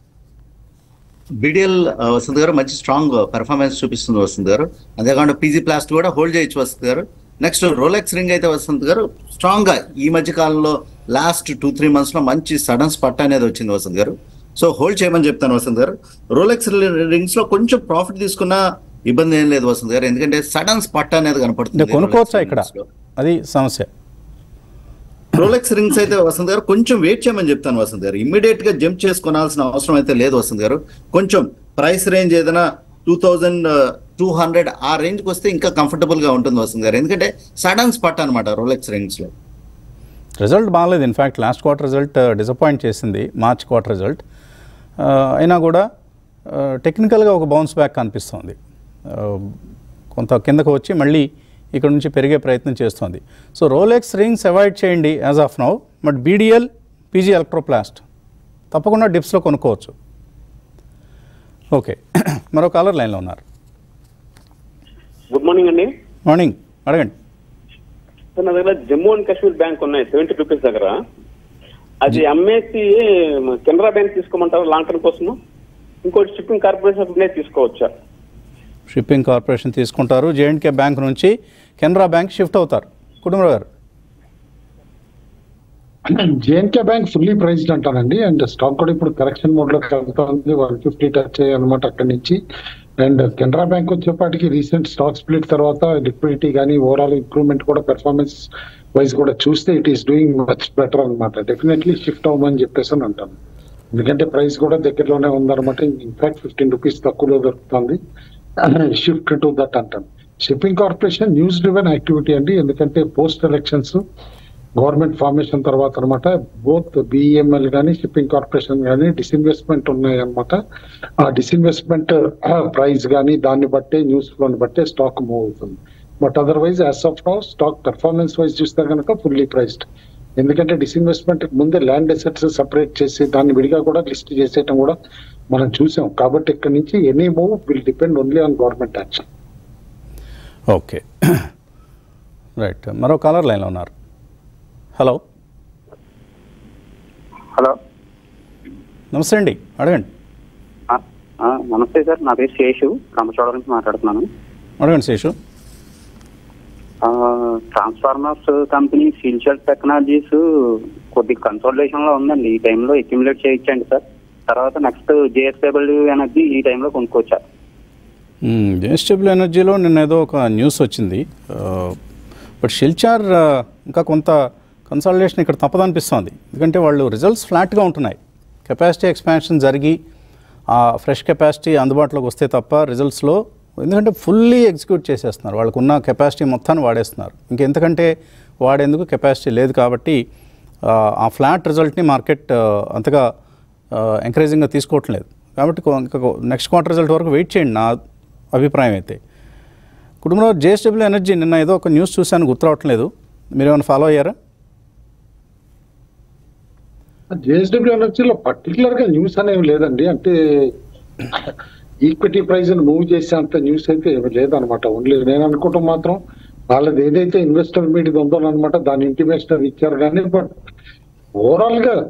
బీడిఎల్ వసంత్ గారు మంచి స్ట్రాంగ్ పెర్ఫార్మెన్స్ చూపిస్తుంది వసంత్ గారు అంతేకాకుండా పీజీ ప్లాస్ట్ కూడా హోల్డ్ చేయొచ్చు వసంత్ గారు నెక్స్ట్ రోలెక్స్ రింగ్ అయితే వసంత్ గారు స్ట్రాంగ్ గా ఈ మధ్య కాలంలో లాస్ట్ టూ త్రీ మంత్స్ లో మంచి సడన్ స్పట్ అనేది వచ్చింది వసంత్ గారు సో హోల్డ్ చేయమని చెప్తాను వసంత్ గారు రోలెక్స్ రింగ్స్ లో కొంచెం ప్రాఫిట్ తీసుకున్న ఇబ్బంది ఏం లేదు వసంత్ గారు ఎందుకంటే సడన్ స్పట్ అనేది అంటే కనపడుతుంది కొనుక్కోవచ్చా Rolex ఇక్కడ rings లో. అది సమస్య రోలెక్స్ రింగ్స్ అయితే వసంత్ గారు కొంచెం వెయిట్ చేయమని చెప్తాను వసంత్ గారు ఇమ్మీడియట్ గా జంప్ చేసుకోవాల్సిన అవసరం అయితే లేదు వసంత్ గారు కొంచెం ప్రైస్ రేంజ్ ఏదైనా టూ థౌజండ్ టూ హండ్రెడ్ ఆ రేంజ్ కి వస్తే ఇంకా కంఫర్టబుల్ గా ఉంటుంది వసంత్ గారు ఎందుకంటే సడన్ స్పాట్ అనమాట రోలెక్స్ రింగ్స్ లో రిజల్ట్ బాగాలేదు in fact last quarter result disappoint చేసింది మార్చ్ క్వార్టర్ రిజల్ట్ అయినా కూడా టెక్నికల్గా ఒక బౌన్స్ బ్యాక్ కనిపిస్తోంది ఆ, కొంత కిందకు వచ్చి మళ్ళీ ఇక్కడ నుంచి పెరిగే ప్రయత్నం చేస్తోంది సో రోలెక్స్ రింగ్స్ అవాయిడ్ చేయండి as of now but BDL PG Electroplast తప్పకుండా డిప్స్లో కొనుక్కోవచ్చు ఓకే మరో కాలర్ లైన్లో ఉన్నారు గుడ్ మార్నింగ్ అండి మార్నింగ్ అడగండి సార్ నా దగ్గర జమ్మూ అండ్ కాశ్మీర్ బ్యాంక్ ఉన్నాయి సెవెంటీ రూపీస్ దగ్గర అది అమ్మేసి కెనరా బ్యాంక్ తీసుకోమంటారా లాంగ్ టర్మ్ కోసము ఇంకోటి షిప్పింగ్ కార్పొరేషన్ ఆఫ్ ఇండియా తీసుకోవచ్చా షిప్పింగ్ కార్పొరేషన్ తీసుకుంటారు జేఎండ్కే బ్యాంక్ నుంచి కెనరా బ్యాంక్ షిఫ్ట్ అవుతారు Kutumbarao garu J and K bank fully priced అంటానండి అండ్ స్టాక్ కూడా ఇప్పుడు కరెక్షన్ మోడ్ లో కలుగుతుంది వన్ ఫిఫ్టీ టచ్ అనమాట అక్కడి నుంచి అండ్ కెనరా బ్యాంక్ వచ్చేపాటికి రీసెంట్ స్టాక్ స్ప్లిట్ తర్వాత లిక్విడిటీ కానీ ఓవరాల్ ఇంప్రూవ్మెంట్ కూడా పెర్ఫార్మెన్స్ వైజ్ కూడా చూస్తే it is doing much better అనమాట డెఫినెట్లీ షిఫ్ట్ అవ్వమని చెప్పేసి అని అంటాను ఎందుకంటే ప్రైస్ కూడా దగ్గరలోనే ఉందన్నమాట ఇన్ఫాక్ట్ ఫిఫ్టీన్ రూపీస్ తక్కువలో దొరుకుతుంది షిఫ్ట్ టు దట్ అంటాను shipping corporation news driven activity అండి ఎందుకంటే పోస్ట్ ఎలక్షన్స్ గవర్నమెంట్ ఫార్మేషన్ తర్వాత అనమాట బోత్ బిఈఎంఎల్ కానీ షిప్పింగ్ కార్పొరేషన్ కానీ డిస్ఇన్వెస్ట్మెంట్ ఉన్నాయి అనమాట ఆ డిస్ఇన్వెస్ట్మెంట్ ప్రైస్ కానీ దాన్ని బట్టే న్యూస్ ఫ్లోని బట్టే స్టాక్ మూవ్ అవుతుంది but otherwise as of now stock performance wise చూస్తే కనుక ఫుల్లీ ప్రైస్డ్ ఎందుకంటే డిస్ఇన్వెస్ట్మెంట్ ముందే ల్యాండ్ అసెట్స్ సపరేట్ చేసి దాన్ని విడిగా కూడా లిస్ట్ చేసేయటం కూడా మనం చూసాం కాబట్టి ఇక్కడ నుంచి any move will depend only on government action okay right మరో కాలర్ లైన్లో ఉన్నారు హలో హలో నమస్తే అండి అడగండి ఆ, ఆ, నమస్తే సార్ నా పేరు శేషు రామచోడ నుంచి మాట్లాడుతున్నాను అడగండి శేషు ఆ, ట్రాన్స్ఫార్మర్స్ కంపెనీ సిల్చర్ టెక్నాలజీస్ కొద్దిగా కన్సల్టేషన్ లో ఉందండి ఈ టైంలో అక్యుములేట్ చేయించండి సార్ తర్వాత నెక్స్ట్ జేఎస్డబ్ల్యూ ఎనర్జీ ఈ టైంలో కొనుక్కోవచ్చా జేఎస్డబ్ల్యూ ఎనర్జీలో నిన్న ఏదో ఒక న్యూస్ వచ్చింది బట్ షిల్చార్ ఆ, ఇంకా కొంత కన్సల్టేషన్ ఇక్కడ తప్పదనిపిస్తోంది ఎందుకంటే వాళ్ళు రిజల్ట్స్ ఫ్లాట్గా ఉంటున్నాయి కెపాసిటీ ఎక్స్పాన్షన్ జరిగి ఆ ఫ్రెష్ కెపాసిటీ అందుబాటులోకి వస్తే తప్ప రిజల్ట్స్లో ఎందుకంటే ఫుల్లీ ఎగ్జిక్యూట్ చేసేస్తున్నారు వాళ్ళకు ఉన్న కెపాసిటీ మొత్తాన్ని వాడేస్తున్నారు ఇంకెంతకంటే వాడేందుకు కెపాసిటీ లేదు కాబట్టి ఆ, ఆ ఫ్లాట్ రిజల్ట్ని మార్కెట్ ఆ, అంతగా ఎంకరేజింగ్గా తీసుకోవటం లేదు కాబట్టి కొ- ఇంకా నెక్స్ట్ క్వార్టర్ రిజల్ట్ వరకు వెయిట్ చేయండి నా అభిప్రాయం అయితే కుటుంబంలో జేఎస్డబ్ల్యూ ఎనర్జీ నిన్న ఏదో ఒక న్యూస్ చూశాను గుర్తు రావట్లేదు మీరు ఏమైనా ఫాలో అయ్యారా జేఎస్డబ్ల్యూ ఎనర్జీలో పర్టికులర్ గా న్యూస్ అనేవి లేదండి అంటే ఈక్విటీ ప్రైస్ మూవ్ చేసే అంత న్యూస్ అయితే ఏమి లేదనమాట ఓన్లీ నేను అనుకుంటాం మాత్రం వాళ్ళది ఏదైతే ఇన్వెస్టర్ మీట్ ఉందో అనమాట దాని ఇంటిమేషన్ ఇచ్చారు కానీ బట్ ఓవరాల్ గా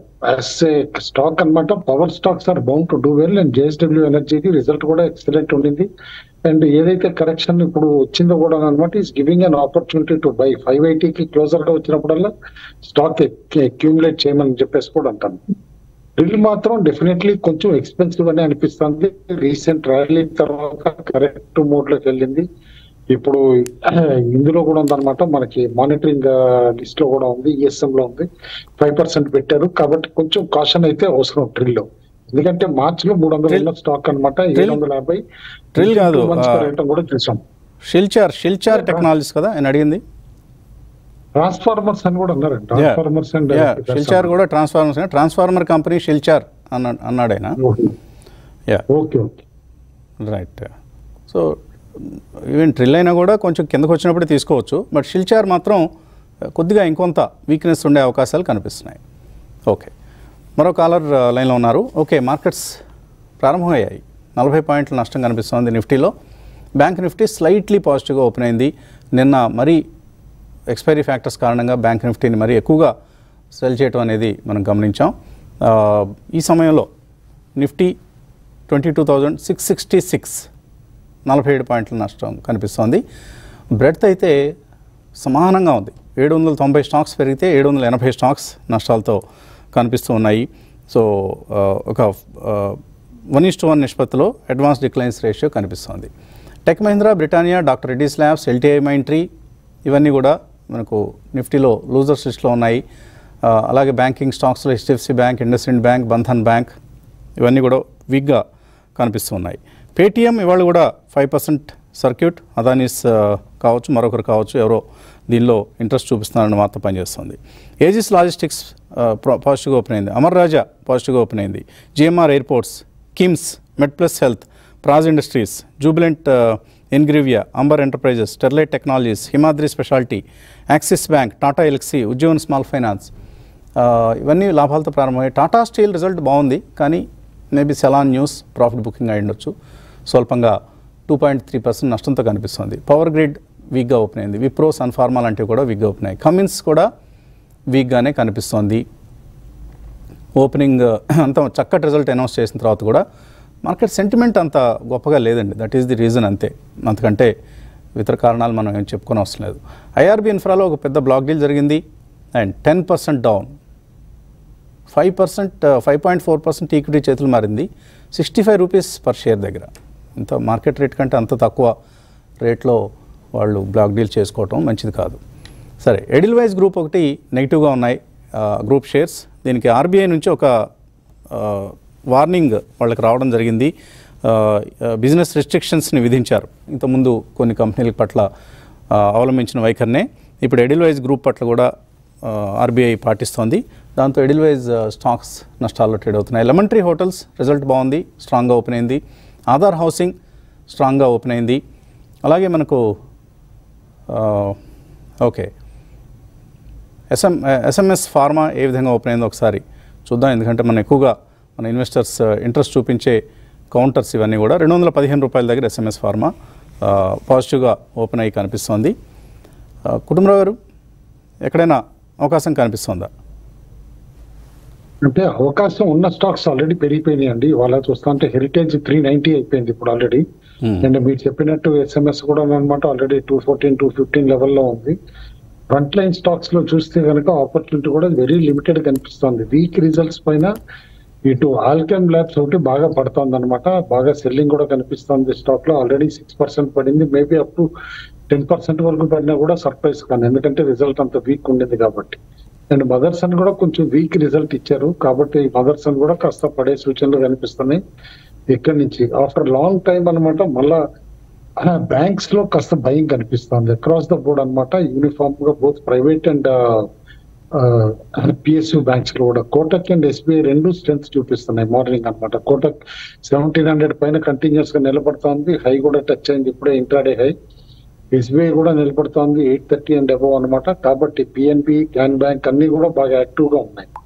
స్టాక్ అన్నమాట power stocks are bound to do well and JSW ఎనర్జీకి రిజల్ట్ కూడా ఎక్సలెంట్ ఉండింది అండ్ ఏదైతే కరెక్షన్ ఇప్పుడు వచ్చిందో కూడా అనమాట is giving an opportunity to buy five ఐటీకి క్లోజర్ గా వచ్చినప్పుడల్లా స్టాక్ అక్యూములేట్ చేయమని చెప్పేసి కూడా అంటాను డ్రిల్ మాత్రం డెఫినెట్లీ కొంచెం ఎక్స్పెన్సివ్ అని అనిపిస్తుంది రీసెంట్ ర్యాలీ తర్వాత కరెక్ట్ మోడ్ లోకి వెళ్ళింది ఇప్పుడు ఇందులో కూడా ఉందన్నమాట మనకి మానిటరింగ్ లిస్ట్ లో కూడా ఉంది ఈఎస్ఎం లో ఉంది ఫైవ్ పర్సెంట్ పెట్టారు కాబట్టి కొంచెం కాషన్ అయితే అవసరం డ్రిల్ లో ఎందుకంటే మార్చ్ లో మూడు వందల ఉన్న స్టాక్ అనమాట ఏడు వందల యాభై Drill కాదు, ఆ, రేట్ కూడా చూసాం షిల్చార్ షిల్చార్ టెక్నాలజీస్ కదా ఆయన అడిగింది ట్రాన్స్ఫార్మర్స్ అని కూడా అన్నారు ట్రాన్స్ఫార్మర్స్ అండ్ షిల్చార్ కూడా ట్రాన్స్ఫార్మర్స్ ట్రాన్స్ఫార్మర్ కంపెనీ షిల్చార్ అన్నా అన్నాడు ఆయన yeah okay okay right so even డ్రిల్ అయినా కూడా కొంచెం కిందకు వచ్చినప్పుడు తీసుకోవచ్చు బట్ షిల్చార్ మాత్రం కొద్దిగా ఇంకొంత వీక్నెస్ ఉండే అవకాశాలు కనిపిస్తున్నాయి ఓకే మరో కాలర్ లైన్లో ఉన్నారు ఓకే మార్కెట్స్ ప్రారంభమయ్యాయి నలభై పాయింట్ల నష్టం కనిపిస్తోంది నిఫ్టీలో బ్యాంక్ నిఫ్టీ స్లైట్లీ పాజిటివ్గా ఓపెన్ అయింది నిన్న మరీ ఎక్స్పైరీ ఫ్యాక్టర్స్ కారణంగా బ్యాంక్ నిఫ్టీని మరీ ఎక్కువగా సెల్ చేయడం అనేది మనం గమనించాం ఆ, ఈ సమయంలో Nifty twenty two thousand six sixty six నలభై ఏడు పాయింట్ల నష్టం కనిపిస్తోంది బ్రెడ్త్ అయితే సమానంగా ఉంది ఏడు వందల తొంభై స్టాక్స్ పెరిగితే ఏడు వందల ఎనభై స్టాక్స్ నష్టాలతో కనిపిస్తూ ఉన్నాయి సో ఆ, ఒక వన్ ఇస్ టు వన్ నిష్పత్తిలో అడ్వాన్స్ డిక్లైన్స్ రేషియో కనిపిస్తోంది Tech Mahindra Britannia doctor Reddy's labs LTI Mindtree ఇవన్నీ కూడా మనకు నిఫ్టీలో లూజర్స్ లిస్ట్లో ఉన్నాయి ఆ, అలాగే బ్యాంకింగ్ స్టాక్స్లో HDFC bank IndusInd bank Bandhan bank ఇవన్నీ కూడా వీక్గా కనిపిస్తున్నాయి పేటీఎం ఇవాళ కూడా ఫైవ్ పర్సెంట్ సర్క్యూట్ అదానీస్ ఆ, కావచ్చు మరొకరు కావచ్చు ఎవరో దీనిలో ఇంట్రెస్ట్ చూపిస్తున్నారని వార్త పనిచేస్తుంది ఏజిస్ లాజిస్టిక్స్ ఆ, ప్రా- పాజిటివ్గా ఓపెన్ అయింది అమర్ రాజా పాజిటివ్గా ఓపెన్ అయింది GMR airports KIMS Medplus health Praj industries Jubilant Ingrevia Amber enterprises Sterlite technologies Himadri speciality Axis bank Tata Elxsi Ujjivan small finance ఆ, ఇవన్నీ లాభాలతో ప్రారంభమయ్యాయి టాటా స్టీల్ రిజల్ట్ బాగుంది కానీ maybe sell on news profit booking అయి ఉండొచ్చు స్వల్పంగా టూ పాయింట్ త్రీ పర్సెంట్ నష్టంతో కనిపిస్తుంది పవర్ గ్రిడ్ వీక్గా ఓపెన్ అయింది విప్రో సన్ఫార్మా లాంటివి కూడా వీక్గా ఓపెన్ అయ్యాయి కమిన్స్ కూడా వీక్గానే కనిపిస్తోంది ఓపెనింగ్ అంత చక్కటి రిజల్ట్ అనౌన్స్ చేసిన తర్వాత కూడా మార్కెట్ సెంటిమెంట్ అంత గొప్పగా లేదండి దట్ ఈస్ ది రీజన్ అంతే అంతకంటే ఇతర కారణాలు మనం ఏం చెప్పుకొని అవసరం లేదు ఐఆర్బీ ఇన్ఫ్రాలో ఒక పెద్ద బ్లాక్ డీల్ జరిగింది and ten percent down five percent five point four percent equity చేతులు మారింది sixty five rupees per share దగ్గర ఇంత మార్కెట్ రేట్ కంటే అంత తక్కువ రేట్లో వాళ్ళు బ్లాక్ డీల్ చేసుకోవటం మంచిది కాదు సరే ఎడిల్వైజ్ గ్రూప్ ఒకటి నెగిటివ్గా ఉన్నాయి ఆ, గ్రూప్ షేర్స్ దీనికి ఆర్బీఐ నుంచి ఒక ఆ, వార్నింగ్ వాళ్ళకి రావడం జరిగింది ఆ, ఆ, బిజినెస్ రెస్ట్రిక్షన్స్ని విధించారు ఇంతకుముందు కొన్ని కంపెనీల పట్ల ఆ, అవలంబించిన వైఖరినే ఇప్పుడు ఎడిల్వైజ్ గ్రూప్ పట్ల కూడా ఆ, ఆర్బీఐ పాటిస్తోంది దాంతో ఎడిల్వైజ్ ఆ, స్టాక్స్ నష్టాల్లో ట్రేడ్ అవుతున్నాయి లెమన్ ట్రీ హోటల్స్ రిజల్ట్ బాగుంది స్ట్రాంగ్గా ఓపెన్ అయింది ఆధార్ హౌసింగ్ స్ట్రాంగ్గా ఓపెన్ అయింది అలాగే మనకు ఆ, ఓకే ఎస్ఎం ఎస్ఎంఎస్ ఫార్మా ఏ విధంగా ఓపెన్ అయిందో ఒకసారి చూద్దాం ఎందుకంటే మనం ఎక్కువగా మన ఇన్వెస్టర్స్ ఇంట్రెస్ట్ చూపించే కౌంటర్స్ ఇవన్నీ కూడా రెండు వందల పదిహేను రూపాయల దగ్గర ఎస్ఎంఎస్ ఫార్మా ఆ, పాజిటివ్గా ఓపెన్ అయ్యి కనిపిస్తోంది ఆ, కుటుంబరావు గారు ఎక్కడైనా అవకాశం కనిపిస్తుందా అంటే అవకాశం ఉన్న స్టాక్స్ ఆల్రెడీ పెరిగిపోయినాయి అండి ఇవాళ చూస్తా అంటే హెరిటేజ్ త్రీ నైన్టీ అయిపోయింది ఇప్పుడు ఆల్రెడీ అండ్ మీరు చెప్పినట్టు ఎస్ఎంఎస్ కూడా అనమాట already two fourteen two fifteen లెవెల్లో ఉంది ఫ్రంట్ లైన్ స్టాక్స్ లో చూస్తే కనుక ఆపర్చునిటీ కూడా వెరీ లిమిటెడ్ కనిపిస్తుంది వీక్ రిజల్ట్స్ పైన ఇటు ఆల్కెమ్ ల్యాబ్స్ ఒకటి బాగా పడుతుంది అనమాట బాగా సెల్లింగ్ కూడా కనిపిస్తుంది స్టాక్ లో ఆల్రెడీ సిక్స్ పర్సెంట్ పడింది maybe up to ten percent వరకు పడినా కూడా సర్ప్రైజ్ కానీ ఎందుకంటే రిజల్ట్ అంత వీక్ ఉండేది కాబట్టి అండ్ మదర్సన్ కూడా కొంచెం వీక్ రిజల్ట్ ఇచ్చారు కాబట్టి మదర్సన్ కూడా కాస్త పడే సూచనలు కనిపిస్తున్నాయి ఇక్కడి నుంచి ఆఫ్టర్ లాంగ్ టైం అన్నమాట మళ్ళా బ్యాంక్స్ లో కాస్త భయం కనిపిస్తుంది అక్రాస్ ద బోర్డ్ అన్నమాట యూనిఫామ్ గా both private and PSU banks లో కూడా కోటక్ అండ్ ఎస్బీఐ రెండు స్ట్రెంత్ చూపిస్తున్నాయి మార్నింగ్ అన్నమాట కోటక్ సెవెంటీన్ హండ్రెడ్ పైన కంటిన్యూస్ గా నిలబడుతోంది హై కూడా టచ్ అయింది ఇప్పుడే ఇంట్రాడే హై ఎస్బీఐ కూడా నిలబడుతోంది ఎయిట్ థర్టీ అండ్ అబవ్ అనమాట కాబట్టి పిఎన్బి క్యాన్ బ్యాంక్ అన్ని కూడా బాగా యాక్టివ్ గా ఉన్నాయి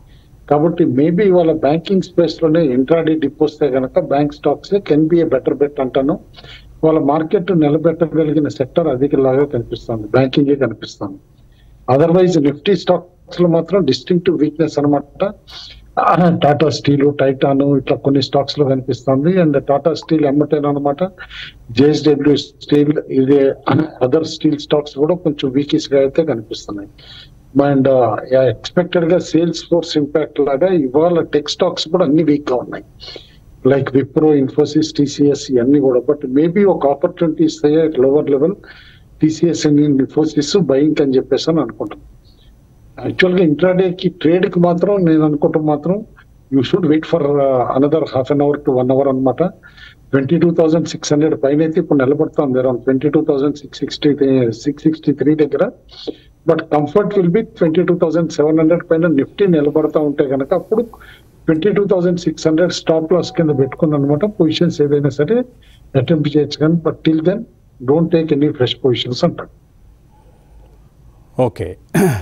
కాబట్టి మేబీ వాళ్ళ బ్యాంకింగ్ స్పేస్ లోనే ఇంట్రాడీ డిప్ వస్తే కనుక bank stocks can be a better bet అంటాను వాళ్ళ మార్కెట్ నిలబెట్టగలిగిన సెక్టర్ అధికలాగా కనిపిస్తుంది బ్యాంకింగే కనిపిస్తుంది అదర్వైజ్ నిఫ్టీ స్టాక్స్ లో మాత్రం డిస్టింక్టివ్ వీక్నెస్ అనమాట టాటా స్టీల్ టైటాన్ ఇట్లా కొన్ని స్టాక్స్ లో కనిపిస్తుంది అండ్ టాటా స్టీల్ అనమాట జేఎస్డబ్ల్యూ స్టీల్ ఇది అదర్ స్టీల్ స్టాక్స్ కూడా కొంచెం వీకిస్ గా అయితే కనిపిస్తున్నాయి అండ్ ఎక్స్పెక్టెడ్ గా సేల్స్ ఫోర్స్ ఇంపాక్ట్ లాగా ఇవాళ టెక్ స్టాక్స్ కూడా అన్ని వీక్ గా ఉన్నాయి లైక్ విప్రో ఇన్ఫోసిస్ టీసీఎస్ ఇవన్నీ కూడా బట్ మేబీ ఒక ఆపర్చునిటీ ఇస్తాయి at lower level TCS and Infosys buying అని చెప్పేసి అని అనుకుంటున్నాను యాక్చువల్ గా ఇంట్రాడే కి ట్రేడ్ కి మాత్రం నేను అనుకుంటాం మాత్రం you should wait for another half an hour to one hour అనమాట twenty two thousand six hundred పైన అయితే ఇప్పుడు నిలబడుతుంది around twenty two thousand six sixty six sixty three దగ్గర but comfort will be twenty two thousand seven hundred పైన నిఫ్టీ నిలబడతా ఉంటే కనుక అప్పుడు twenty two thousand six hundred stop loss కింద పెట్టుకుని అనమాట పొజిషన్స్ ఏదైనా సరే అటెంప్ట్ చేయొచ్చు కానీ but till then don't take any fresh positions అంటారు ఓకే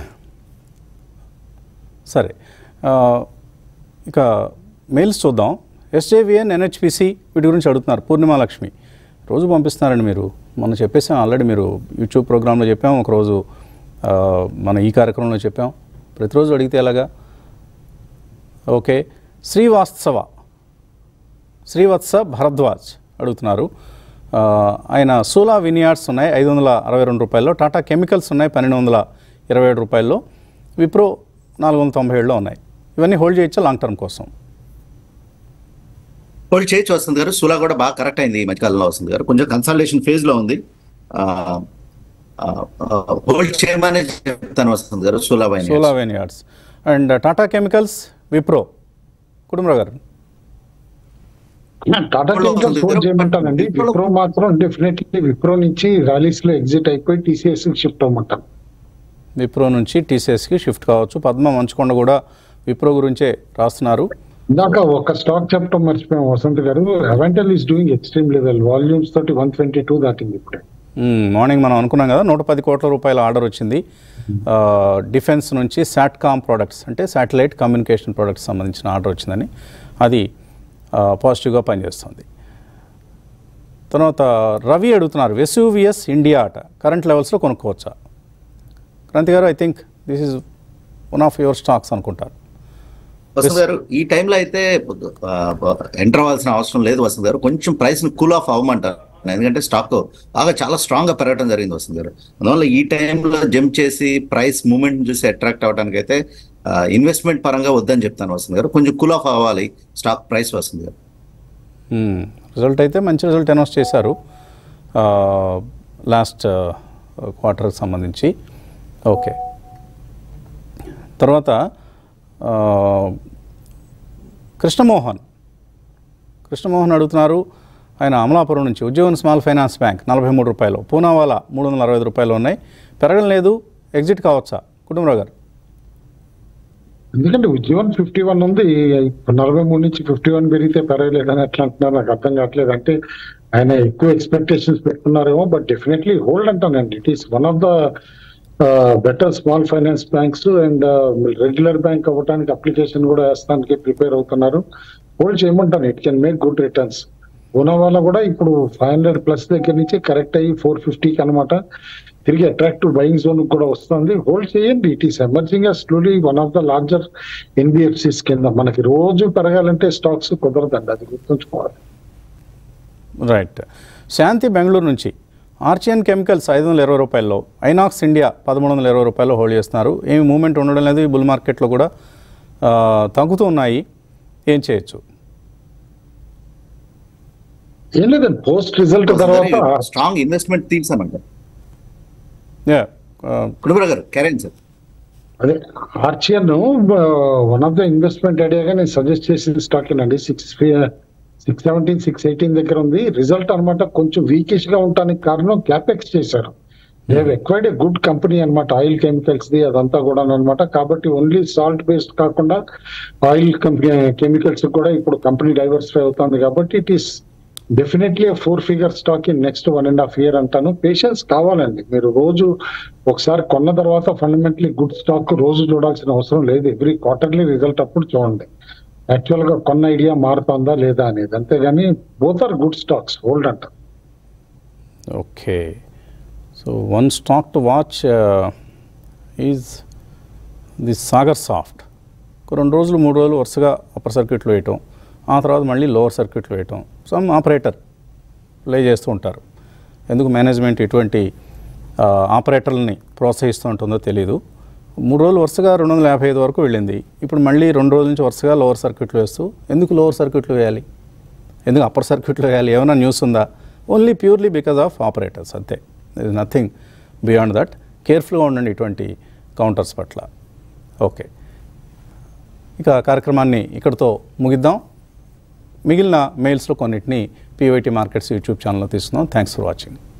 సరే ఆ, ఇక మెయిల్స్ చూద్దాం ఎస్జేవిఎన్ ఎన్హెచ్పిసి వీటి గురించి అడుగుతున్నారు పూర్ణిమ లక్ష్మి రోజు పంపిస్తున్నారండి మీరు మనం చెప్పేసాం ఆల్రెడీ మీరు యూట్యూబ్ ప్రోగ్రాంలో చెప్పాం ఒకరోజు ఆ, మన ఈ కార్యక్రమంలో చెప్పాం ప్రతిరోజు అడిగితే ఎలాగా ఓకే శ్రీవాస్తవ శ్రీవత్స భరద్వాజ్ అడుగుతున్నారు ఆ, ఆయన సోలా వినియార్డ్స్ ఉన్నాయి ఐదు వందల అరవై రెండు రూపాయల్లో టాటా కెమికల్స్ ఉన్నాయి పన్నెండు వందల ఇరవై ఏడు రూపాయల్లో విప్రో నాలుగు వందల తొంభై ఏడులో ఉన్నాయి ఇవన్నీ హోల్డ్ చేయొచ్చా లాంగ్ టర్మ్ కోసం హోల్డ్ చేయొచ్చు వస్తుంది గారు సులా కూడా బాగా కరెక్ట్ అయింది ఈ మధ్యకాలంలో వస్తుంది గారు కొంచెం కన్సల్టేషన్ ఫేజ్ లో ఉంది హోల్డ్ చేయమనే చెప్తాను వస్తుంది గారు Sula wine Sula vineyards and Tata chemicals Wipro Kutumbarao గారు టాటా కెమికల్స్ హోల్డ్ చేయమంటానండి విప్రో మాత్రం డెఫినెట్లీ విప్రో నుంచి ర్యాలీస్ లో ఎగ్జిట్ అయిపోయి టీసీఎస్ షిఫ్ట్ అవ్వమంటాను విప్రో నుంచి టీసీఎస్కి షిఫ్ట్ కావచ్చు పద్మ మంచుకొండ కూడా విప్రో గురించే రాస్తున్నారు ఇందాక ఒక స్టాక్ చెప్పడం మర్చిపోయాం వసంత్ గారు Avantel is doing extreme level volumes తోటి వన్ ట్వంటీ టూ దాటింది ఇప్పుడే మ్మ్, మార్నింగ్ మనం అనుకున్నాం కదా నూట పది కోట్ల రూపాయల ఆర్డర్ వచ్చింది ఆ, డిఫెన్స్ నుంచి శాట్కామ్ ప్రోడక్ట్స్ అంటే శాటిలైట్ కమ్యూనికేషన్ ప్రోడక్ట్స్ సంబంధించిన ఆర్డర్ వచ్చిందని అది ఆ, పాజిటివ్గా పనిచేస్తుంది తర్వాత రవి అడుగుతున్నారు వెసూవియస్ ఇండియా అట కరెంట్ లెవెల్స్లో కొనుక్కోవచ్చా క్రాంతి గారు I think this is one of your stocks అనుకుంటారు వసంత్ గారు ఈ టైంలో అయితే ఎంటర్ అవ్వాల్సిన అవసరం లేదు వసంత్ గారు కొంచెం ప్రైస్ ని కూల్ ఆఫ్ అవ్వమంటారు ఎందుకంటే స్టాక్ బాగా చాలా స్ట్రాంగ్ గా పెరగడం జరిగింది వసంత్ గారు అందువల్ల ఈ టైంలో జంప్ చేసి ప్రైస్ మూమెంట్ చూసి అట్రాక్ట్ అవ్వడానికి అయితే ఇన్వెస్ట్మెంట్ పరంగా వద్దని చెప్తాను వసంత్ గారు కొంచెం కూల్ ఆఫ్ అవ్వాలి స్టాక్ ప్రైస్ వసంత్ గారు రిజల్ట్ అయితే మంచి రిజల్ట్ అనౌన్స్ చేశారు లాస్ట్ క్వార్టర్కి సంబంధించి ఓకే తర్వాత ఆ, కృష్ణమోహన్ కృష్ణమోహన్ అడుగుతున్నారు ఆయన అమలాపురం నుంచి ఉద్యోగం స్మాల్ ఫైనాన్స్ బ్యాంక్ నలభై మూడు రూపాయలు పూనావాలా మూడు వందల అరవై ఐదు రూపాయలు ఉన్నాయి పెరగడం లేదు ఎగ్జిట్ కావచ్చా కుటుంబరావు గారు ఎందుకంటే ఉద్యోగం ఫిఫ్టీ వన్ ఉంది ఇప్పుడు నలభై మూడు నుంచి ఫిఫ్టీ వన్ పెరిగితే పెరగలేదని ఎట్లా అంటున్నారు నాకు అర్థం కావట్లేదు అంటే ఆయన ఎక్కువ ఎక్స్పెక్టేషన్స్ పెట్టుకున్నారేమో బట్ డెఫినెట్లీ హోల్డ్ అంటానండి it is one of the better small finance banks and regular bank అవ్వడానికి అప్లికేషన్ కూడా వేస్తానికి ప్రిపేర్ అవుతున్నారు హోల్డ్ చేయమంటాను it can make good returns వల్ల కూడా ఇప్పుడు ఫైవ్ హండ్రెడ్ ప్లస్ దగ్గర నుంచి కరెక్ట్ అయ్యి ఫోర్ ఫిఫ్టీకి అనమాట తిరిగి అట్రాక్టివ్ బయింగ్ జోన్ కూడా వస్తుంది హోల్డ్ చేయండి it is emerging slowly one of the larger NBFCs కింద మనకి రోజు పెరగాలంటే స్టాక్స్ కుదరదండి అది గుర్తుంచుకోవాలి రైట్ శాంతి బెంగళూరు నుంచి ఆర్చియన్ కెమికల్స్ ఐదు వందల ఇరవై రూపాయల్లో ఐనాక్స్ ఇండియా పదమూడు వందల ఇరవై రూపాయల్లో హోల్డ్ చేస్తున్నారు ఏమి మూమెంట్ ఉండడం లేదు ఈ బుల్ మార్కెట్లో కూడా ఆ, తగ్గుతూ ఉన్నాయి ఏం చేయొచ్చు ఏం లేదండి పోస్ట్ రిజల్ట్ తర్వాత స్ట్రాంగ్ ఇన్వెస్ట్మెంట్ తీసామంట Yeah, ఆ, కుటుంబరావు గారు క్యారెన్ సార్ అదే Archean one of the investment ఐడియాగా నేను సజెస్ట్ చేసిన స్టాక్ అండి six six seventeen six eighteen దగ్గర ఉంది రిజల్ట్ అన్నమాట కొంచెం వీకిష్ గా ఉండడానికి కారణం క్యాపెక్స్ చేశారు they've acquired a good company అన్నమాట ఆయిల్ కెమికల్స్ ది అదంతా కూడా అన్నమాట కాబట్టి ఓన్లీ సాల్ట్ బేస్డ్ కాకుండా ఆయిల్ కంపెనీ కెమికల్స్ కూడా ఇప్పుడు కంపెనీ డైవర్సిఫై అవుతుంది కాబట్టి it is definitely four figure stock in next one and half year అంటాను పేషెన్స్ కావాలండి మీరు రోజు ఒకసారి కొన్న తర్వాత ఫండమెంటలీ గుడ్ స్టాక్ రోజు చూడాల్సిన అవసరం లేదు ఎవ్రీ క్వార్టర్లీ రిజల్ట్ అప్పుడు చూడండి యాక్చువల్ గా కొన్న ఐడియా మారుతుందా లేదా అనేది అంతేగాని both are good stocks hold అంటారు okay so one stock to watch is the Sagar soft ఒక రెండు రోజులు మూడు రోజులు వరుసగా అప్పర్ సర్క్యూట్లో వేయటం ఆ తర్వాత మళ్ళీ లోవర్ సర్క్యూట్లో వేయటం సమ్ ఆపరేటర్ ప్లే చేస్తూ ఉంటారు ఎందుకు మేనేజ్మెంట్ ఇటువంటి ఆ, ఆపరేటర్లని ప్రోత్సహిస్తూ ఉంటుందో తెలియదు మూడు రోజులు వరుసగా రెండు వందల యాభై ఐదు వరకు వెళ్ళింది ఇప్పుడు మళ్ళీ రెండు రోజుల నుంచి వరుసగా లోవర్ సర్క్యూట్లో వేస్తూ ఎందుకు లోవర్ సర్క్యూట్లో వేయాలి ఎందుకు అప్పర్ సర్క్యూట్లో వేయాలి ఏమైనా న్యూస్ ఉందా only purely because of operators అంతే ఇస్ నథింగ్ బియాండ్ దట్ కేర్ఫుల్గా ఉండండి ఇటువంటి కౌంటర్స్ పట్ల ఓకే ఇక కార్యక్రమాన్ని ఇక్కడితో ముగిద్దాం మిగిలిన మెయిల్స్లో కొన్నిటిని పీవైటీ మార్కెట్స్ యూట్యూబ్ ఛానల్లో తీసుకుందాం థ్యాంక్స్ ఫర్ వాచింగ్